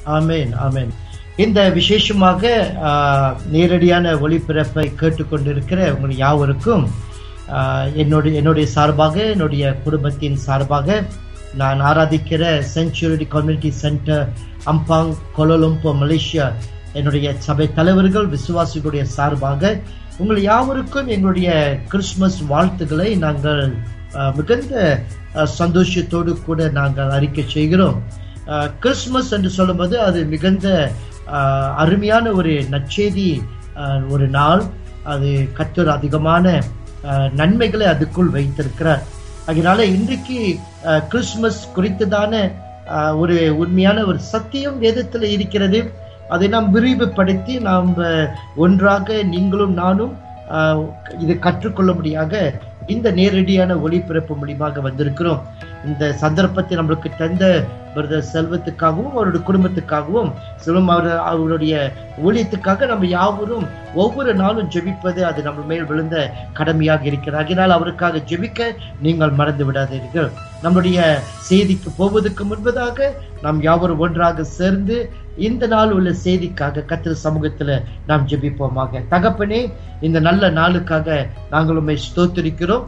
ஆமென் ஆமென் இந்த விசேஷமாக ஆஹ், நேரடியான ஒளிபரப்பை கேட்டுக்கொண்டிருக்கிற உங்கள் யாவருக்கும் ஆஹ், என்னுடைய என்னுடைய சார்பாக என்னுடைய குடும்பத்தின் சார்பாக நான் ஆராதிக்கிற century community centre Ampang Kuala Lumpur Malaysia என்னுடைய சபை தலைவர்கள் விசுவாசிகளுடைய சார்பாக உங்கள் யாவருக்கும் எங்களுடைய கிறிஸ்மஸ் வாழ்த்துக்களை நாங்கள் ஆஹ், மிகுந்த ஆஹ், சந்தோஷத்தோடு கூட நாங்கள் அறிக்கை செய்கிறோம் ஆஹ், கிறிஸ்மஸ் என்று சொல்லும்போது அது மிகுந்த ஆஹ், அருமையான ஒரு நற்செய்தி ஆஹ், ஒரு நாள் அது கத்தர் அதிகமான ஆஹ், நன்மைகளை அதுக்குள் வைத்திருக்கிறார் அதனால இன்றைக்கு ஆஹ், கிறிஸ்மஸ் குறித்ததான ஆஹ், ஒரு உண்மையான ஒரு சத்தியம் வேதத்தில் இருக்கிறது அதை நாம் விரிவுபடுத்தி நாம் ஆஹ், ஒன்றாக நீங்களும் நானும் ஆஹ், இது கற்றுக்கொள்ளும்படியாக இந்த நேரடியான ஒளிபரப்பு மூலியமாக வந்திருக்கிறோம் இந்த சந்தர்ப்பத்தை நம்மளுக்கு தந்த பிரதர் செல்வத்துக்காகவும் அவருடைய குடும்பத்துக்காகவும் செல்வம் அவர் அவருடைய ஊழியத்துக்காக நம்ம யாவரும் ஒவ்வொரு நாளும் ஜெபிப்பது அது நம்ம மேல் விழுந்த கடமையாக இருக்கிறது அதனால் அவருக்காக ஜெபிக்க நீங்கள் மறந்து விடாதீர்கள் நம்முடைய செய்திக்கு போவதற்கு முன்பதாக நாம் யாவரும் ஒன்றாக சேர்ந்து இந்த நாள் உள்ள செய்திக்காக கத்திர சமூகத்துல நாம் ஜெபிப்போமாக தகப்பனே இந்த நல்ல நாளுக்காக நாங்கள் உண்மை ஸ்தோத்திரிக்கிறோம்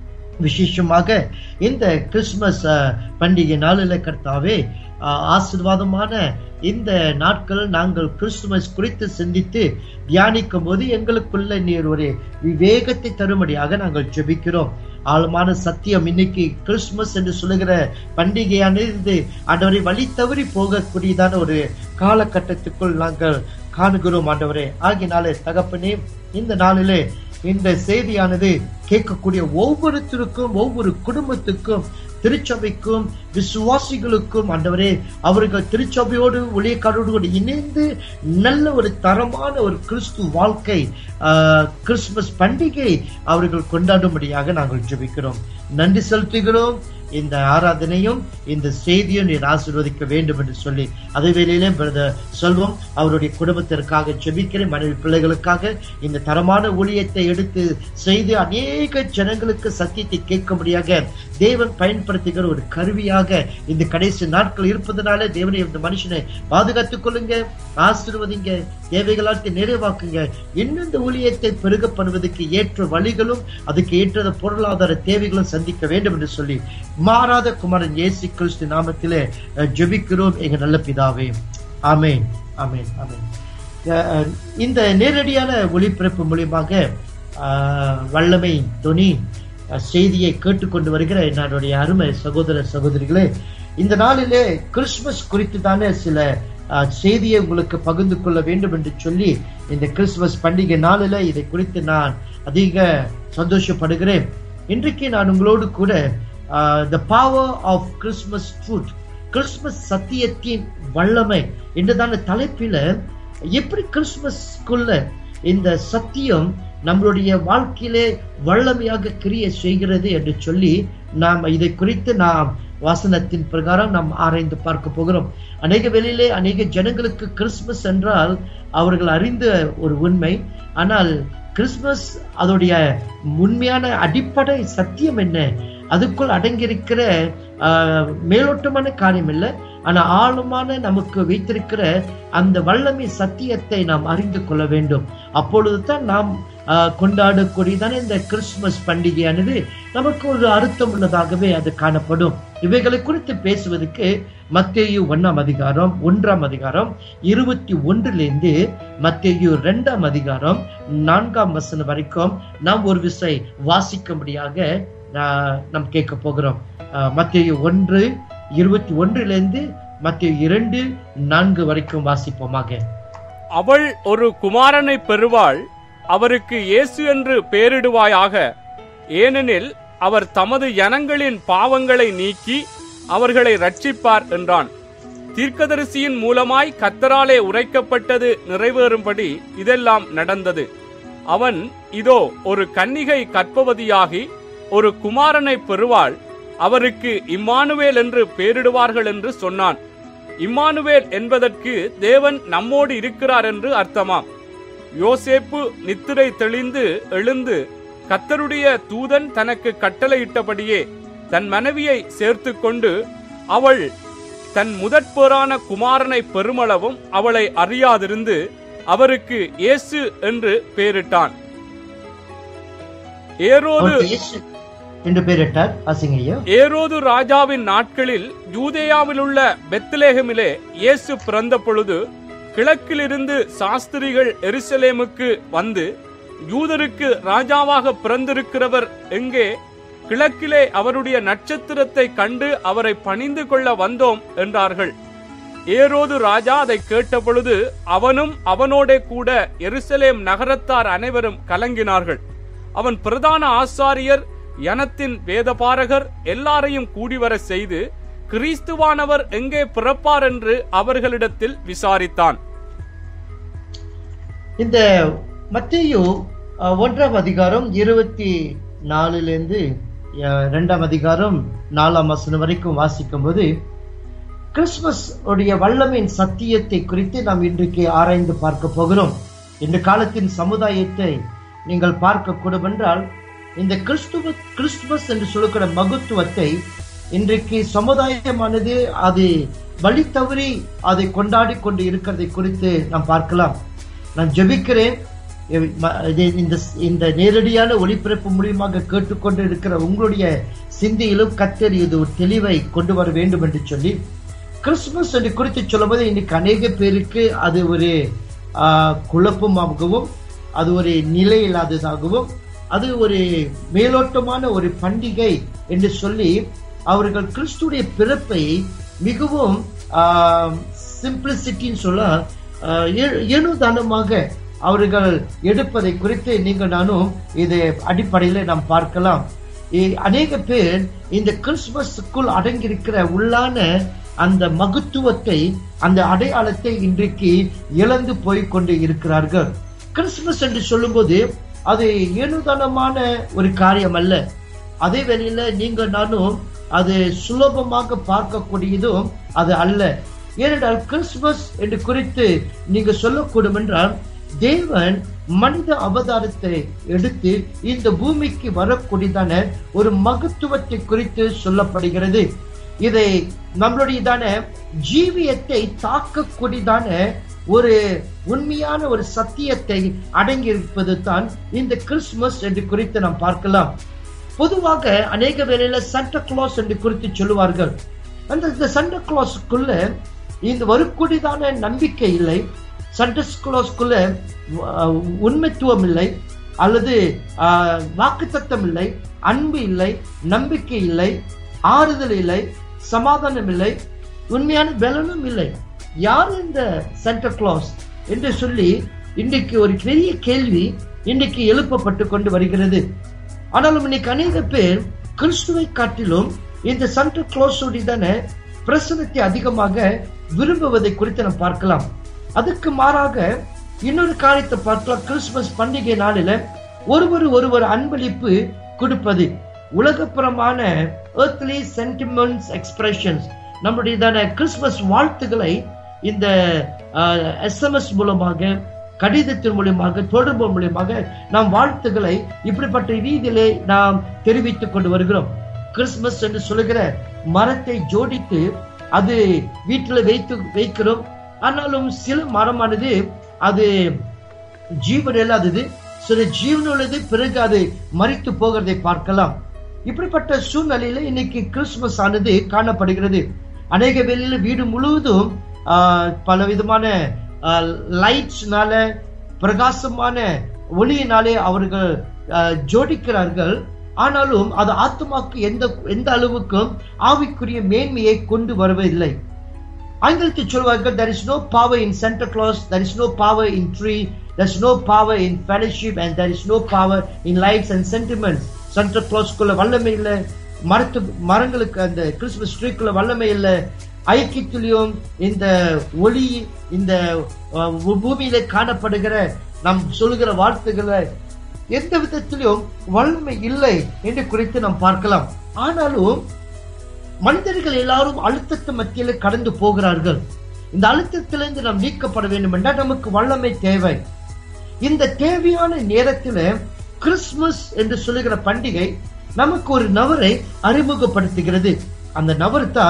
விசேஷமாக இந்த கிறிஸ்மஸ் அஹ், பண்டிகை நாளில் கர்த்தாவே அஹ், ஆசீர்வாதமான இந்த நாட்கள் நாங்கள் கிறிஸ்துமஸ் குறித்து சிந்தித்து தியானிக்கும் போது எங்களுக்குள்ள நீர் ஒரு விவேகத்தை தரும்படியாக நாங்கள் ஜெபிக்கிறோம் ஆழமான சத்தியம் இன்னைக்கு கிறிஸ்துமஸ் என்று சொல்லுகிற பண்டிகையானது ஆண்டவரை வழி தவறி போகக்கூடியதான ஒரு காலகட்டத்துக்குள் நாங்கள் காணுகிறோம் ஆண்டவரே ஆகினாலே தகப்பனே இந்த நாளிலே இந்த செய்தியானது கேட்கக்கூடிய ஒவ்வொருத்தருக்கும் ஒவ்வொரு குடும்பத்துக்கும் திருச்சபைக்கும் விசுவாசிகளுக்கும் ஆண்டவரே அவர்கள் திருச்சபையோடு ஊழியக்காரரோடு இணைந்து நல்ல ஒரு தரமான ஒரு கிறிஸ்து வாழ்க்கை ஆஹ், கிறிஸ்துமஸ் பண்டிகை அவர்கள் கொண்டாடும்படியாக நாங்கள் ஜெபிக்கிறோம் நன்றி செலுத்துகிறோம் இந்த ஆராதனையும் இந்த செய்தியும் நீர் ஆசீர்வதிக்க வேண்டும் என்று சொல்லி அதே வேளையிலே பிரதர் செல்வம் அவருடைய குடும்பத்திற்காக ஜெபிக்கிறேன் மனைவி பிள்ளைகளுக்காக இந்த தரமான ஊழியத்தை எடுத்து செய்து அநேக ஜனங்களுக்கு சத்தியத்தை கேட்கும்படியாக தேவன் பயன்படுத்துகிற ஒரு கருவியாக இந்த கடைசி நாட்கள் இருப்பதனால தேவனை இந்த மனுஷனை பாதுகாத்துக் கொள்ளுங்க ஆசீர்வதிங்க தேவைகளாக்கு நிறைவாக்குங்க இன்னும் இந்த ஊழியத்தை பெருக பண்ணுவதற்கு ஏற்ற வழிகளும் அதுக்கு ஏற்ற பொருளாதார தேவைகளும் சந்திக்க வேண்டும் என்று சொல்லி மாறாத குமாரன் இயேசு கிறிஸ்து நாமத்திலே அஹ், ஜெபிக்கிறோம் எங்க நல்ல பிதாவே ஆமென் ஆமென் ஆமென் அஹ், இந்த நேரடியான ஒளிபரப்பு மூலியமாக அஹ், வல்லமை துணி அஹ், செய்தியை கேட்டுக்கொண்டு வருகிற என்னுடைய அருமை சகோதர சகோதரிகளே இந்த நாளிலே கிறிஸ்துமஸ் குறித்து தானே சில அஹ், செய்தியை உங்களுக்கு பகிர்ந்து கொள்ள வேண்டும் என்று சொல்லி இந்த கிறிஸ்துமஸ் பண்டிகை நாளில் இதை குறித்து நான் அதிக சந்தோஷப்படுகிறேன் இன்றைக்கு நான் உங்களோடு கூட the power of Christmas truth Christmas சத்தியத்தின் வல்லமை என்றதான தலைப்பில எப்படி கிறிஸ்துமஸ்க்குள்ள இந்த சத்தியம் நம்மளுடைய வாழ்க்கையிலே வல்லமையாக கிரியை செய்கிறது என்று சொல்லி நாம் இதை குறித்து நாம் வாசனத்தின் பிரகாரம் நாம் ஆராய்ந்து பார்க்க போகிறோம் அநேக வேளையிலே அநேக ஜனங்களுக்கு கிறிஸ்துமஸ் என்றால் அவர்கள் அறிந்த ஒரு உண்மை ஆனால் கிறிஸ்துமஸ் அதோடைய உண்மையான அடிப்படை சத்தியம் என்ன அதுக்குள் அடங்கியிருக்கிற ஆஹ், மேலோட்டமான காரியம் இல்லை ஆனா ஆழமான நமக்கு வைத்திருக்கிற அந்த வல்லமை சத்தியத்தை நாம் அறிந்து கொள்ள வேண்டும் அப்பொழுது தான் நாம் ஆஹ், கொண்டாடக்கூடியதான இந்த கிறிஸ்துமஸ் பண்டிகையானது நமக்கு ஒரு அர்த்தம் உள்ளதாகவே அது காணப்படும் இவைகளை குறித்து பேசுவதற்கு மத்தேயு ஒன்னாம் அதிகாரம் ஒன்றாம் அதிகாரம் இருபத்தி ஒன்றிலிருந்து மத்தேயு ரெண்டாம் அதிகாரம் நான்காம் வசனம் வரைக்கும் நாம் ஒரு விசை வாசிக்கும்படியாக ஆஹ், நாம் கேட்க போகிறோம் ஆஹ், மத்தேயு ஒன்று இருபத்தி ஒன்றிலிருந்து மத்தேயு இரண்டு நான்கு வரைக்கும் வாசிப்போமாக அவள் ஒரு குமாரனை பெறுவாள் அவருக்கு இயேசு என்று பெயரிடுவாயாக ஏனெனில் அவர் தமது ஜனங்களின் பாவங்களை நீக்கி அவர்களை ரட்சிப்பார் என்றான் தீர்க்கதரிசியின் மூலமாய் கத்தராலே உரைக்கப்பட்டது நிறைவேறும்படி இதெல்லாம் நடந்தது அவன் இதோ ஒரு கன்னிகை கற்பவதியாகி ஒரு குமாரனை பெறுவாள் அவருக்கு இம்மானுவேல் என்று பெயரிடுவார்கள் என்று சொன்னான் இம்மானுவேல் என்பதற்கு தேவன் நம்மோடு இருக்கிறார் என்று அர்த்தமாம் யோசேப்பு நித்திரை தெளிந்து எழுந்து கத்தருடைய தூதன் தனக்கு கட்டளையிட்டபடியே தன் மனைவியை சேர்த்துக்கொண்டு அவள் தன் முதற்பேறான குமாரனை பெருமளவும் அவளை அறியாதிருந்து அவருக்கு இயேசு என்று பெயரிட்டான் ஏரோது அவருக்கு இயேசு என்று பெயரிட்டார் வாசிங்க ஐயா ஏரோது ராஜாவின் நாட்களில் யூதேயாவில் உள்ள பெத்லேகமிலே இயேசு பிறந்த பொழுது கிழக்கிலிருந்து சாஸ்திரிகள் எருசலேமுக்கு வந்து யூதருக்கு ராஜாவாக பிறந்திருக்கிறவர் எங்கே கிழக்கிலே அவருடைய நட்சத்திரத்தை கண்டு அவரை பணிந்து கொள்ள வந்தோம் என்றார்கள் ஏரோது ராஜா அதை கேட்டபொழுது அவனும் அவனோடே கூட எருசலேம் நகரத்தார் அனைவரும் கலங்கினார்கள் அவன் பிரதான ஆசாரியர் யனத்தின் வேதபாரகர் எல்லாரையும் கூடிவர செய்து கிறிஸ்துவானவர் எங்கே பிறப்பார் என்று அவர்களிடத்தில் விசாரித்தான் இந்த மத்தேயு அஹ், ஒன்றாம் அதிகாரம் இருபத்தி நாலுலேருந்து அஹ், ரெண்டாம் அதிகாரம் நாலாம் வசனம் வரைக்கும் வாசிக்கும் போது கிறிஸ்துமஸ் உடைய வல்லமையின் சத்தியத்தை குறித்து நாம் இன்றைக்கு ஆராய்ந்து பார்க்க போகிறோம் இந்த காலத்தின் சமுதாயத்தை நீங்கள் பார்க்க கூடும் என்றால் இந்த கிறிஸ்துவ கிறிஸ்துமஸ் என்று சொல்லக்கூடிய மகத்துவத்தை இன்றைக்கு சமுதாயமானது அது வழி தவறி அதை கொண்டாடி கொண்டு இருக்கிறதை குறித்து நாம் பார்க்கலாம் நான் ஜெபிக்கிறேன் இ- ம- இது- இந்த இந்த நேரடியான ஒளிபரப்பு மூலியமாக கேட்டுக்கொண்டு இருக்கிற உங்களுடைய சிந்தையிலும் கத்தர் இது ஒரு தெளிவை கொண்டு வர வேண்டும் என்று சொல்லி கிறிஸ்துமஸ் என்று குறித்து சொல்லும்போது இன்னைக்கு அநேக பேருக்கு அது ஒரு ஆ, குழப்பமாகவும் அது ஒரு நிலை இல்லாததாகவும் அது ஒரு மேலோட்டமான ஒரு பண்டிகை என்று சொல்லி அவர்கள் கிறிஸ்துடைய பிறப்பை மிகவும் சிம்பிளிசிட்டின்னு சொல்ல ஆ, ஏ- ஏனோதானமாக அவர்கள் எடுப்பதை குறித்து நீங்கள் நானும் இது அடிப்படையில் நாம் பார்க்கலாம் இ- அநேக பேர் இந்த கிறிஸ்துமஸுக்குள் அடங்கியிருக்கிற உள்ளான அந்த மகத்துவத்தை அந்த அடையாளத்தை இன்றைக்கு இழந்து போய் கொண்டு இருக்கிறார்கள் கிறிஸ்துமஸ் என்று சொல்லும்போது அது ஏனுதானமான ஒரு காரியம் அல்ல அதே வேளையில நீங்க நானும் அது சுலபமாக பார்க்கக்கூடியதும் அது அல்ல ஏனென்றால் கிறிஸ்துமஸ் என்று குறித்து நீங்க சொல்லக்கூடும் என்றால் தேவன் மனித அவதாரத்தை எடுத்து இந்த பூமிக்கு வரக்கூடியதான ஒரு மகத்துவத்தை குறித்து சொல்லப்படுகிறது இதை நம்மளுடையதான ஜீவியத்தை தாக்கக்கூடியதான ஒரு உண்மையான ஒரு சத்தியத்தை அடங்கியிருப்பது தான் இந்த கிறிஸ்துமஸ் என்று குறித்து நாம் பார்க்கலாம் பொதுவாக அநேக வேளையில சண்டா கிளாஸ் என்று குறித்து சொல்லுவார்கள் அந்த இந்த சண்டா கிளாஸுக்குள்ள இந்த வரக்கூடியதான நம்பிக்கை இல்லை சண்டஸ் கிளாஸ்க்குள்ள உண்மைத்துவம் இல்லை அல்லது வாக்குத்தத்தம் இல்லை அன்பு இல்லை நம்பிக்கை இல்லை ஆறுதல் இல்லை சமாதானம் இல்லை உண்மையான பலனும் இல்லை யார் இந்த சண்டா கிளாஸ் என்று சொல்லி இன்றைக்கு ஒரு பெரிய கேள்வி இன்றைக்கு எழுப்பப்பட்டு கொண்டு வருகிறது ஆனாலும் இன்னைக்கு அநேக பேர் கிறிஸ்துவை காட்டிலும் இந்த சண்டா கிளாஸுடையதான பிரசனத்தை அதிகமாக விரும்புவதை குறித்து நாம் பார்க்கலாம் அதுக்கு மாறாக இன்னொரு காரியத்தை பார்க்கலாம் கிறிஸ்துமஸ் பண்டிகை நாளில ஒருவர் ஒருவர் அன்பளிப்பு கொடுப்பது உலகப்புறமான earthly sentiments எக்ஸ்பிரஷன்ஸ் நம்முடையதான கிறிஸ்துமஸ் வாழ்த்துக்களை இந்த எஸ்எம்எஸ் மூலமாக கடிதத்தின் மூலியமாக தொடர்பு மூலியமாக நாம் வாழ்த்துக்களை இப்படிப்பட்ட ரீதியிலே நாம் தெரிவித்துக் கொண்டு வருகிறோம் கிறிஸ்துமஸ் என்று சொல்லுகிற மரத்தை ஜோடித்து அது வீட்டில் வைத்து வைக்கிறோம் ஆனாலும் சில மரமானது அது ஜீவன் இல்லாதது சில ஜீவன் உள்ளது பிறகு அது மறித்து போகிறதை பார்க்கலாம் இப்படிப்பட்ட சூழ்நிலையில இன்னைக்கு கிறிஸ்துமஸ் ஆனது காணப்படுகிறது அநேக வேளையில வீடு முழுவதும் ஆஹ், பல விதமான லைட்ஸ்னால பிரகாசமான ஒளியினாலே அவர்கள் ஆஹ், ஜோடிக்கிறார்கள் ஆனாலும் அது ஆத்மாக்கு எந்த எந்த அளவுக்கும் ஆவிக்குரிய மேன்மையை கொண்டு வருவதில்லை ஆங்கிலத்தில் சொல்வார்கள் there is no power in Santa Claus there is no power in tree there is no power in fellowship and there is no power in lights and sentiments Santa Clausக்குள்ள வல்லமை இல்லை மரத்து மரங்களுக்கு அந்த கிறிஸ்துமஸ் ட்ரீக்குள்ள வல்லமை இல்லை ஐக்கியத்திலையும் இந்த ஒளி இந்த அஹ், பூமியில காணப்படுகிற நாம் சொல்லுகிற வார்த்தைகளை எந்த விதத்திலும் வல்லமை இல்லை என்று குறித்து நாம் பார்க்கலாம் ஆனாலும் மனிதர்கள் எல்லாரும் அழுத்தத்து மத்தியில கடந்து போகிறார்கள் இந்த அழுத்தத்திலிருந்து நாம் நீக்கப்பட வேண்டும் என்றால் நமக்கு வல்லமை தேவை இந்த தேவையான நேரத்துல கிறிஸ்துமஸ் என்று சொல்லுகிற பண்டிகை நமக்கு ஒரு நபரை அறிமுகப்படுத்துகிறது அந்த நபர் தான்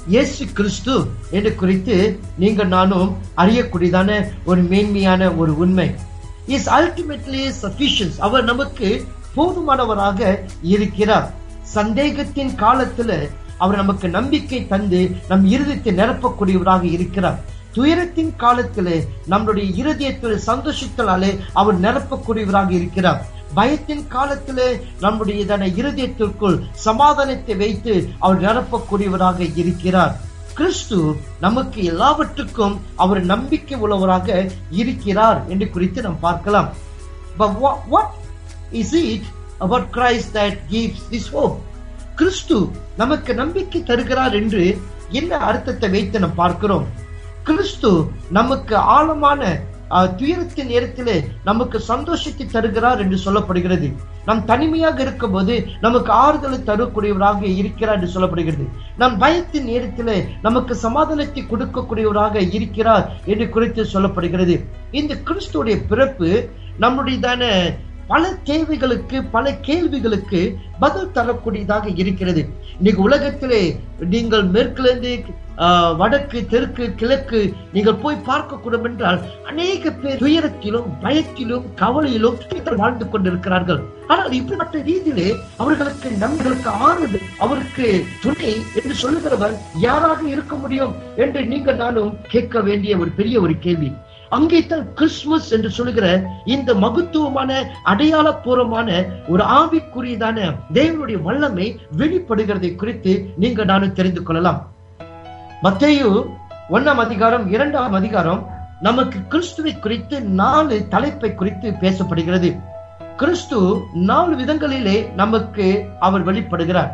இயேசு கிறிஸ்து என்று குறித்து நீங்க நானும் அறியக்கூடியதான ஒரு மேன்மையான ஒரு உண்மை இஸ் அல்டிமேட்லி சஃபிஷியன்ஸ் அவர் நமக்கு போதுமானவராக இருக்கிறார் சந்தேகத்தின் காலத்துல அவர் நமக்கு நம்பிக்கை தந்து நம் இருதயத்தை நிரப்பக்கூடியவராக இருக்கிறார் துயரத்தின் காலத்திலே நம்முடைய இருதயத்தில் சந்தோஷத்தினாலே அவர் நிரப்பக்கூடியவராக இருக்கிறார் பயத்தின் காலத்திலே நம்முடைய இருதயத்திற்குள் சமாதானத்தை வைத்து அவர் நிரப்பக்கூடியவராக இருக்கிறார் கிறிஸ்து நமக்கு எல்லாவற்றுக்கும் அவர் நம்பிக்கை உள்ளவராக இருக்கிறார் என்று குறித்து நாம் பார்க்கலாம் But what, what is it about Christ that gives this hope? கிறிஸ்து நமக்கு நம்பிக்கை தருகிறார் என்று என்ன அர்த்தத்தை வைத்து நாம் பார்க்கிறோம் கிறிஸ்து நமக்கு ஆழமான அஹ், துயரத்தின் நேரத்திலே நமக்கு சந்தோஷத்தை தருகிறார் என்று சொல்லப்படுகிறது நாம் தனிமையாக இருக்கும்போது நமக்கு ஆறுதலை தரக்கூடியவராக இருக்கிறார் என்று சொல்லப்படுகிறது நம் பயத்தின் நேரத்திலே நமக்கு சமாதானத்தை கொடுக்கக்கூடியவராக இருக்கிறார் என்று குறித்து சொல்லப்படுகிறது இந்த கிறிஸ்துடைய பிறப்பு நம்முடையதான பல தேவைகளுக்கு பல கேள்விகளுக்கு பதில் தரக்கூடியதாக இருக்கிறது இன்னைக்கு உலகத்திலே நீங்கள் மேற்கிலிருந்து ஆஹ், வடக்கு தெற்கு கிழக்கு நீங்கள் போய் பார்க்க கூடும் என்றால் அநேக பேர் துயரத்திலும் பயத்திலும் கவலையிலும் வாழ்ந்து கொண்டிருக்கிறார்கள் ஆனால் இப்படிப்பட்ட ரீதியிலே அவர்களுக்கு நம்மளுக்கு ஆறுதல் அவருக்கு துணை என்று சொல்லுகிறவர் யாராக இருக்க முடியும் என்று நீங்கள் நானும் கேட்க வேண்டிய ஒரு பெரிய ஒரு கேள்வி அங்கே தான் கிறிஸ்துமஸ் என்று சொல்லுகிற இந்த மகத்துவமான அடையாளபூர்வமான ஒரு ஆவிக்குரியதான தேவனுடைய வல்லமை வெளிப்படுகிறதை குறித்து நீங்க நானும் தெரிந்து கொள்ளலாம் மத்தேயு ஒன்னாம் அதிகாரம் இரண்டாம் அதிகாரம் நமக்கு கிறிஸ்துவை குறித்து நாலு தலைப்பை குறித்து பேசப்படுகிறது கிறிஸ்து நாலு விதங்களிலே நமக்கு அவர் வெளிப்படுகிறார்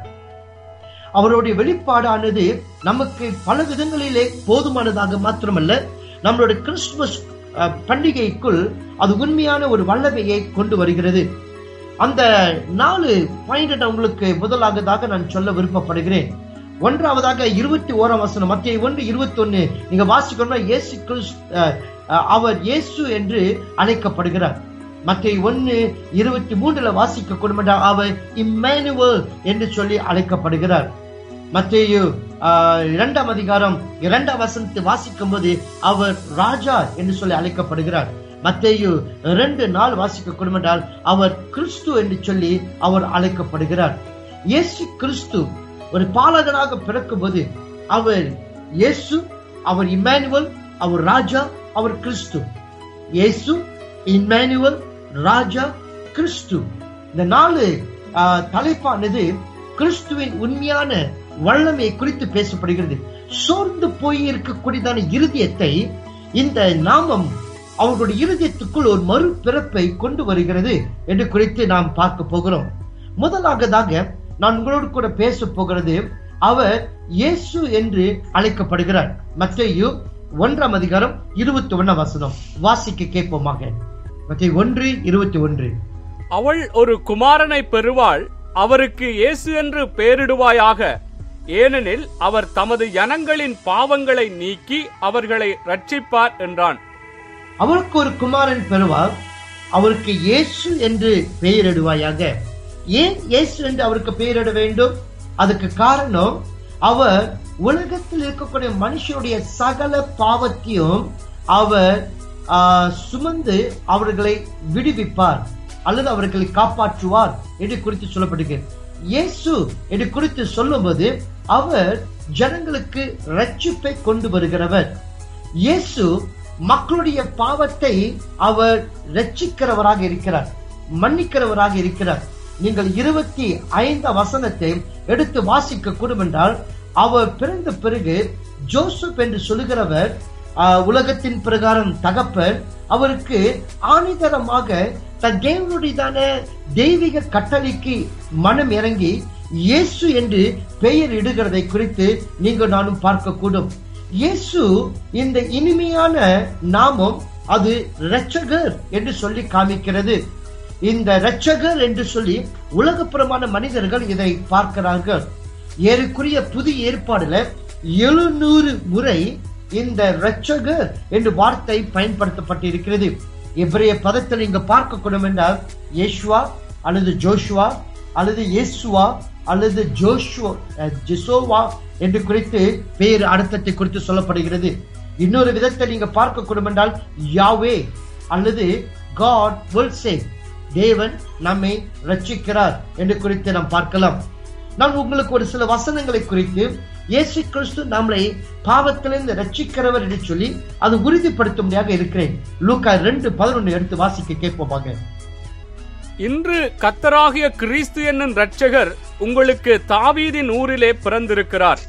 அவருடைய வெளிப்பாடானது நமக்கு பல விதங்களிலே போதுமானதாக மாத்திரமல்ல நம்மளுடைய கிறிஸ்துமஸ் அஹ், பண்டிகைக்குள் அது உண்மையான ஒரு வல்லமையை கொண்டு வருகிறது அந்த நாலு பாயிண்ட் நான் உங்களுக்கு முதலாவதாக நான் சொல்ல விருப்பப்படுகிறேன் ஒன்றாவதாக இருபத்தி ஓராம் வசனம் மத்திய ஒன்று இருபத்தி ஒன்னு நீங்க வாசிக்கணும்னா இயேசு கிறிஸ்து அஹ், அஹ், அவர் இயேசு என்று அழைக்கப்படுகிறார் மத்திய ஒன்னு இருபத்தி மூன்றுல வாசிக்க கூடும் என்றால் அவர் இம்மானுவல் என்று சொல்லி அழைக்கப்படுகிறார் மத்தேயு ஆஹ், இரண்டாம் அதிகாரம் இரண்டாம் வசனத்தை வாசிக்கும் போது அவர் ராஜா என்று சொல்லி அழைக்கப்படுகிறார் மத்தேயு இரண்டு நாள் வாசிக்க கூடும் என்றால் அவர் கிறிஸ்து என்று சொல்லி அவர் அழைக்கப்படுகிறார் இயேசு கிறிஸ்து ஒரு பாலகனாக பிறக்கும்போது அவர் இயேசு அவர் இம்மானுவல் அவர் ராஜா அவர் கிறிஸ்து இயேசு இம்மானுவல் ராஜா கிறிஸ்து இந்த நாலு ஆஹ், தலைப்பானது கிறிஸ்துவின் உண்மையான வல்லமையை குறித்து பேசப்படுகிறது சோர்ந்து போய் இருக்கக்கூடியதான இருதயத்தை இந்த நாமம் அவர்களுடைய இருதயத்துக்குள் ஒரு மறுபிறப்பை கொண்டு வருகிறது என்று குறித்து நாம் பார்க்க போகிறோம் முதலாவதாக நான் உங்களோடு கூட பேச போகிறது அவர் இயேசு என்று அழைக்கப்படுகிறார் மத்தேயு ஒன்றாம் அதிகாரம் இருபத்தி ஒன்னாம் வசனம் வாசிக்க கேட்போமாக மத்திய ஒன்று இருபத்தி ஒன்று அவள் ஒரு குமாரனை பெறுவாள் அவருக்கு இயேசு என்று பெயரிடுவாயாக ஏனெனில் அவர் தமது ஜனங்களின் பாவங்களை நீக்கி அவர்களை ரட்சிப்பார் என்றான் அவருக்கு ஒரு குமாரன் பெறுவார் அவருக்கு இயேசு என்று பெயரிடுவாயாக ஏன் இயேசு என்று அவருக்கு பெயரிட வேண்டும் அதுக்கு காரணம் அவர் உலகத்தில் இருக்கக்கூடிய மனுஷனுடைய சகல பாவத்தையும் அவர் ஆஹ், சுமந்து அவர்களை விடுவிப்பார் அல்லது அவர்களை காப்பாற்றுவார் என்று குறித்து சொல்லப்படுகிறது இயேசு என்று குறித்து சொல்லும்போது அவர் ஜனங்களுக்கு ரட்சிப்பை கொண்டு வருகிறவர் இயேசு மக்களுடைய பாவத்தை அவர் ரட்சிக்கிறவராக இருக்கிறார் மன்னிக்கிறவராக இருக்கிறார் நீங்கள் இருபத்தி ஐந்து வசனத்தை எடுத்து வாசிக்க கூடும் என்றால் அவர் பிறந்த பிறகு ஜோசப் என்று சொல்லுகிறவர் ஆஹ், உலகத்தின் பிரகாரம் தகப்பன் அவருக்கு ஆணிதரமாக தன் தேவனுடையதான தெய்வீக கட்டளைக்கு மனம் இறங்கி இயேசு என்று பெயர் இடுகிறதை குறித்து நீங்கள் நானும் பார்க்கக்கூடும் இயேசு இந்த இனிமையான நாமம் அது இரட்சகர் என்று சொல்லி காமிக்கிறது இந்த இரட்சகர் என்று சொல்லி உலகப்புறமான மனிதர்கள் இதை பார்க்கிறார்கள் ஏறக்குரிய புதிய ஏற்பாடுல எழுநூறு முறை இந்த இரட்சகர் என்று வார்த்தை பயன்படுத்தப்பட்டிருக்கிறது எபிரேய பதத்தில் நீங்க பார்க்க கூடும் என்றால் யேசுவா அல்லது ஜோஷுவா அல்லது இயேசுவா அல்லது ஜோஷுவா அஹ், ஜெசோவா என்று குறித்து பெயர் அர்த்தத்தை குறித்து சொல்லப்படுகிறது இன்னொரு விதத்தை நீங்க பார்க்க கூடும் என்றால் யாவே அல்லது காட் will save தேவன் நம்மை ரட்சிக்கிறார் என்று குறித்து நாம் பார்க்கலாம் நான் உங்களுக்கு ஒரு சில வசனங்களை குறித்து இயேசு கிறிஸ்து நம்மளை பாவத்திலிருந்து ரட்சிக்கிறவர் என்று சொல்லி அது உறுதிப்படுத்தும்படியாக இருக்கிறேன் லூக்கா ரெண்டு பதினொன்று எடுத்து வாசிக்க கேட்போமாக இன்று கத்தராகிய கிறிஸ்து என்னும் இரட்சகர் உங்களுக்கு தாவீதின் ஊரிலே பிறந்திருக்கிறார்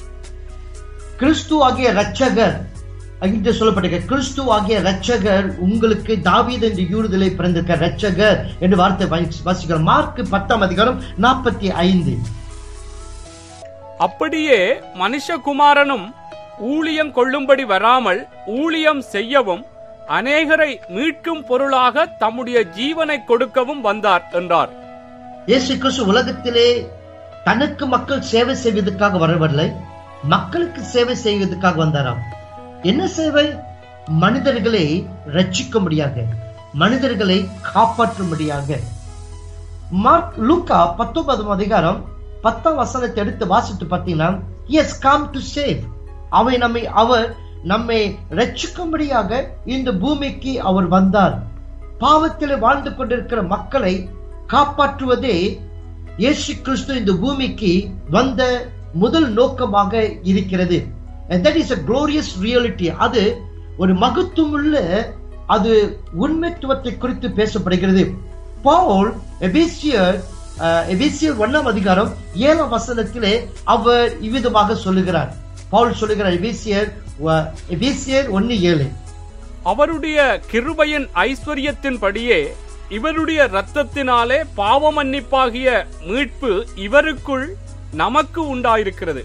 கிறிஸ்து ஆகிய ரட்சகர் இங்கே சொல்லப்பட்டிருக்க கிறிஸ்து ஆகிய ரட்சகர் உங்களுக்கு தாவீது என்ற யூறுதலை பிறந்திருக்க ரட்சகர் என்று வார்த்தை வாசி- வாசிக்கிறோம் மார்க் பத்தாம் அதிகாரம் நாற்பத்தி ஐந்து அப்படியே மனுஷகுமாரனும் ஊழியம் கொள்ளும்படி வராமல் ஊழியம் செய்யவும் அநேகரை மீட்கும் பொருளாக தம்முடைய ஜீவனை கொடுக்கவும் வந்தார் என்றார் இயேசு கிறிஸ்து உலகத்திலே தனக்கு மக்கள் சேவை செய்வதற்காக வரவில்லை மக்களுக்கு சேவை செய்வதற்காக வந்தாராம் என்ன சேவை மனிதர்களை ரட்சிக்கும்படியாக மனிதர்களை காப்பாற்றும்படியாக மார்க் லூக்கா பத்தொன்பதாம் அதிகாரம் பத்தாம் வசனத்தை எடுத்து வாசித்து பார்த்தீங்கன்னா எஸ் கம் டு சேவ் அவை நம்மை அவர் நம்மை ரட்சிக்கும்படியாக இந்த பூமிக்கு அவர் வந்தார் பாவத்தில் வாழ்ந்து கொண்டிருக்கிற மக்களை காப்பாற்றுவதே இயேசு கிறிஸ்து இந்த பூமிக்கு வந்த முதல் நோக்கமாக இருக்கிறது and that is a glorious reality அது ஒரு மகத்துவமுள்ள அது உண்மைத்துவத்தை குறித்து பேசப்படுகிறது பவுல் எபேசியர் அஹ், எபேசியர் ஒண்ணாம் அதிகாரம் ஏழாம் வசனத்திலே அவர் இவ்விதமாக சொல்லுகிறார் பவுல் சொல்லுகிறார் எபேசியர் வ- எபேசியர் ஒன்னு ஏழு அவருடைய கிருபையின் ஐஸ்வர்யத்தின்படியே இவருடைய இரத்தத்தினாலே பாவ மன்னிப்பாகிய மீட்பு இவருக்குள் நமக்கு உண்டாயிருக்கிறது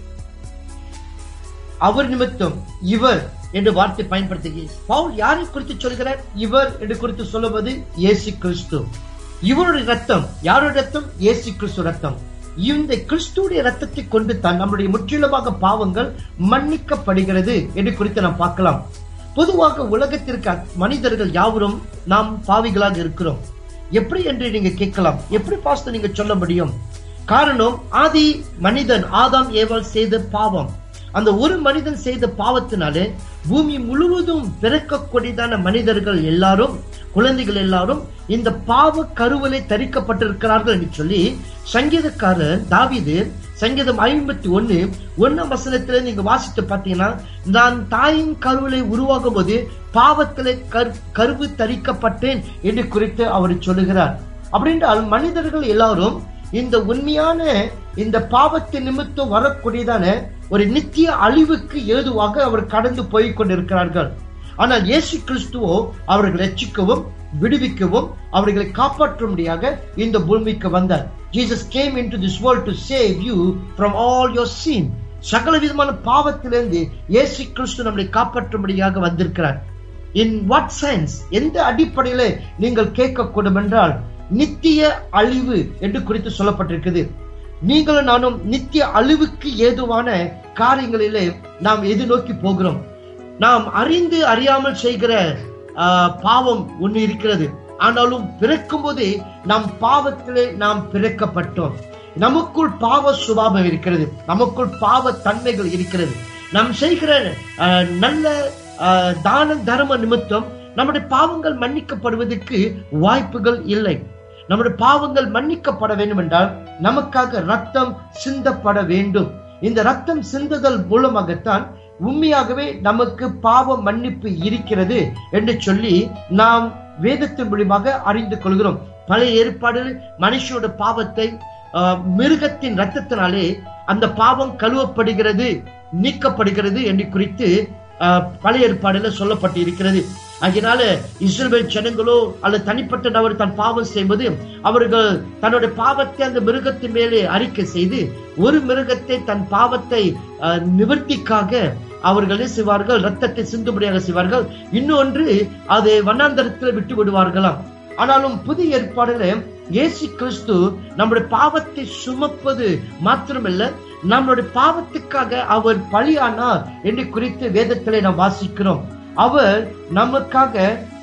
அவர் நிமித்தம் இவர் என்று வார்த்தை பயன்படுத்துகிறார் பவுல் யாரை குறித்து சொல்கிறார் இவர் என்று குறித்து சொல்லுவது இயேசு கிறிஸ்து இவருடைய ரத்தம் யாருடைய ரத்தம் இயேசு கிறிஸ்து ரத்தம் இந்த கிறிஸ்துடைய ரத்தத்தை கொண்டு தான் நம்முடைய முற்றிலுமாக பாவங்கள் மன்னிக்கப்படுகிறது என்று குறித்து நாம் பார்க்கலாம் பொதுவாக உலகத்திற்கு மனிதர்கள் யாவரும் நாம் பாவிகளாக இருக்கிறோம் எப்படி என்று நீங்க கேட்கலாம் எப்படி பாஸ்து நீங்க சொல்ல முடியும் காரணம் ஆதி மனிதன் ஆதாம் ஏவாள் செய்த பாவம் அந்த ஒரு மனிதன் செய்த பாவத்தினாலே பூமி முழுவதும் பிறக்கக்கூடியதான மனிதர்கள் எல்லாரும் குழந்தைகள் எல்லாரும் இந்த பாவ கருவலை தரிக்கப்பட்டிருக்கிறார்கள் என்று சொல்லி சங்கீதக்காரர் தாவீது சங்கீதம் ஐம்பத்தி ஒன்னு ஒன்னாம் வசனத்துல நீங்க வாசித்து பார்த்தீங்கன்னா நான் தாயின் கருவிலை உருவாகும் போது பாவத்திலே கரு கருவு தரிக்கப்பட்டேன் என்று குறித்து அவர் சொல்லுகிறார் அப்படின்றால் மனிதர்கள் எல்லாரும் இந்த உண்மையான இந்த பாவத்தின் நிமித்தம் வரக்கூடியதான ஒரு நித்திய அழிவுக்கு ஏதுவாக அவர் கடந்து போய் கொண்டிருக்கிறார்கள் ஆனால் இயேசு கிறிஸ்துவோ அவர்களை ரட்சிக்கவும் விடுவிக்கவும் அவர்களை காப்பாற்றும்படியாக இந்த பூமிக்கு வந்தார் Jesus came in to this world to save you from all your sin சகல விதமான பாவத்திலிருந்து இயேசு கிறிஸ்து நம்மளை காப்பாற்றும்படியாக வந்திருக்கிறார் இன் வாட் சென்ஸ் எந்த அடிப்படையில நீங்கள் கேட்கக்கூடும் என்றால் நித்திய அழிவு என்று குறித்து சொல்லப்பட்டிருக்குது நீங்களும் நானும் நித்திய அழிவுக்கு ஏதுவான காரியங்களிலே நாம் எதிர்நோக்கி போகிறோம் நாம் அறிந்து அறியாமல் செய்கிற ஆஹ், பாவம் ஒன்று இருக்கிறது ஆனாலும் பிறக்கும் போதே நாம் பாவத்திலே நாம் பிறக்கப்பட்டோம் நமக்குள் பாவ சுபாவம் இருக்கிறது நமக்குள் பாவ தன்மைகள் இருக்கிறது நாம் செய்கிற ஆஹ், நல்ல ஆஹ், தான தர்ம நிமித்தம் நம்முடைய பாவங்கள் மன்னிக்கப்படுவதற்கு வாய்ப்புகள் இல்லை நம்முடைய பாவங்கள் மன்னிக்கப்பட வேண்டும் என்றால் நமக்காக ரத்தம் சிந்தப்பட வேண்டும் இந்த ரத்தம் சிந்துதல் மூலமாகத்தான் உண்மையாகவே நமக்கு பாவ மன்னிப்பு இருக்கிறது என்று சொல்லி நாம் வேதத்தின் மூலியமாக அறிந்து கொள்கிறோம் பழைய ஏற்பாடில் மனுஷனோட பாவத்தை ஆஹ், மிருகத்தின் ரத்தத்தினாலே அந்த பாவம் கழுவப்படுகிறது நீக்கப்படுகிறது என்று குறித்து ஆஹ், பழைய ஏற்பாடுல சொல்லப்பட்டு இருக்கிறது அதனால இஸ்ரவேல் ஜனங்களோ அல்லது தனிப்பட்ட நபர் தன் பாவம் செய்வது அவர்கள் தன்னுடைய பாவத்தை அந்த மிருகத்தின் மேலே அறிக்கை செய்து ஒரு மிருகத்தை தன் பாவத்தை ஆஹ், நிவர்த்திக்காக அவர்கள் என்ன செய்வார்கள் ரத்தத்தை சிந்துபடியாக செய்வார்கள் இன்னொன்று அதை வண்ணாந்தரத்தில் விட்டு விடுவார்களாம் ஆனாலும் புதிய ஏற்பாடுல இயேசு கிறிஸ்து நம்முடைய பாவத்தை சுமப்பது மாத்திரமல்ல நம்மளுடைய பாவத்துக்காக அவர் பலியானார் என்று குறித்து வேதத்திலே நாம் வாசிக்கிறோம் அவர் நமக்காக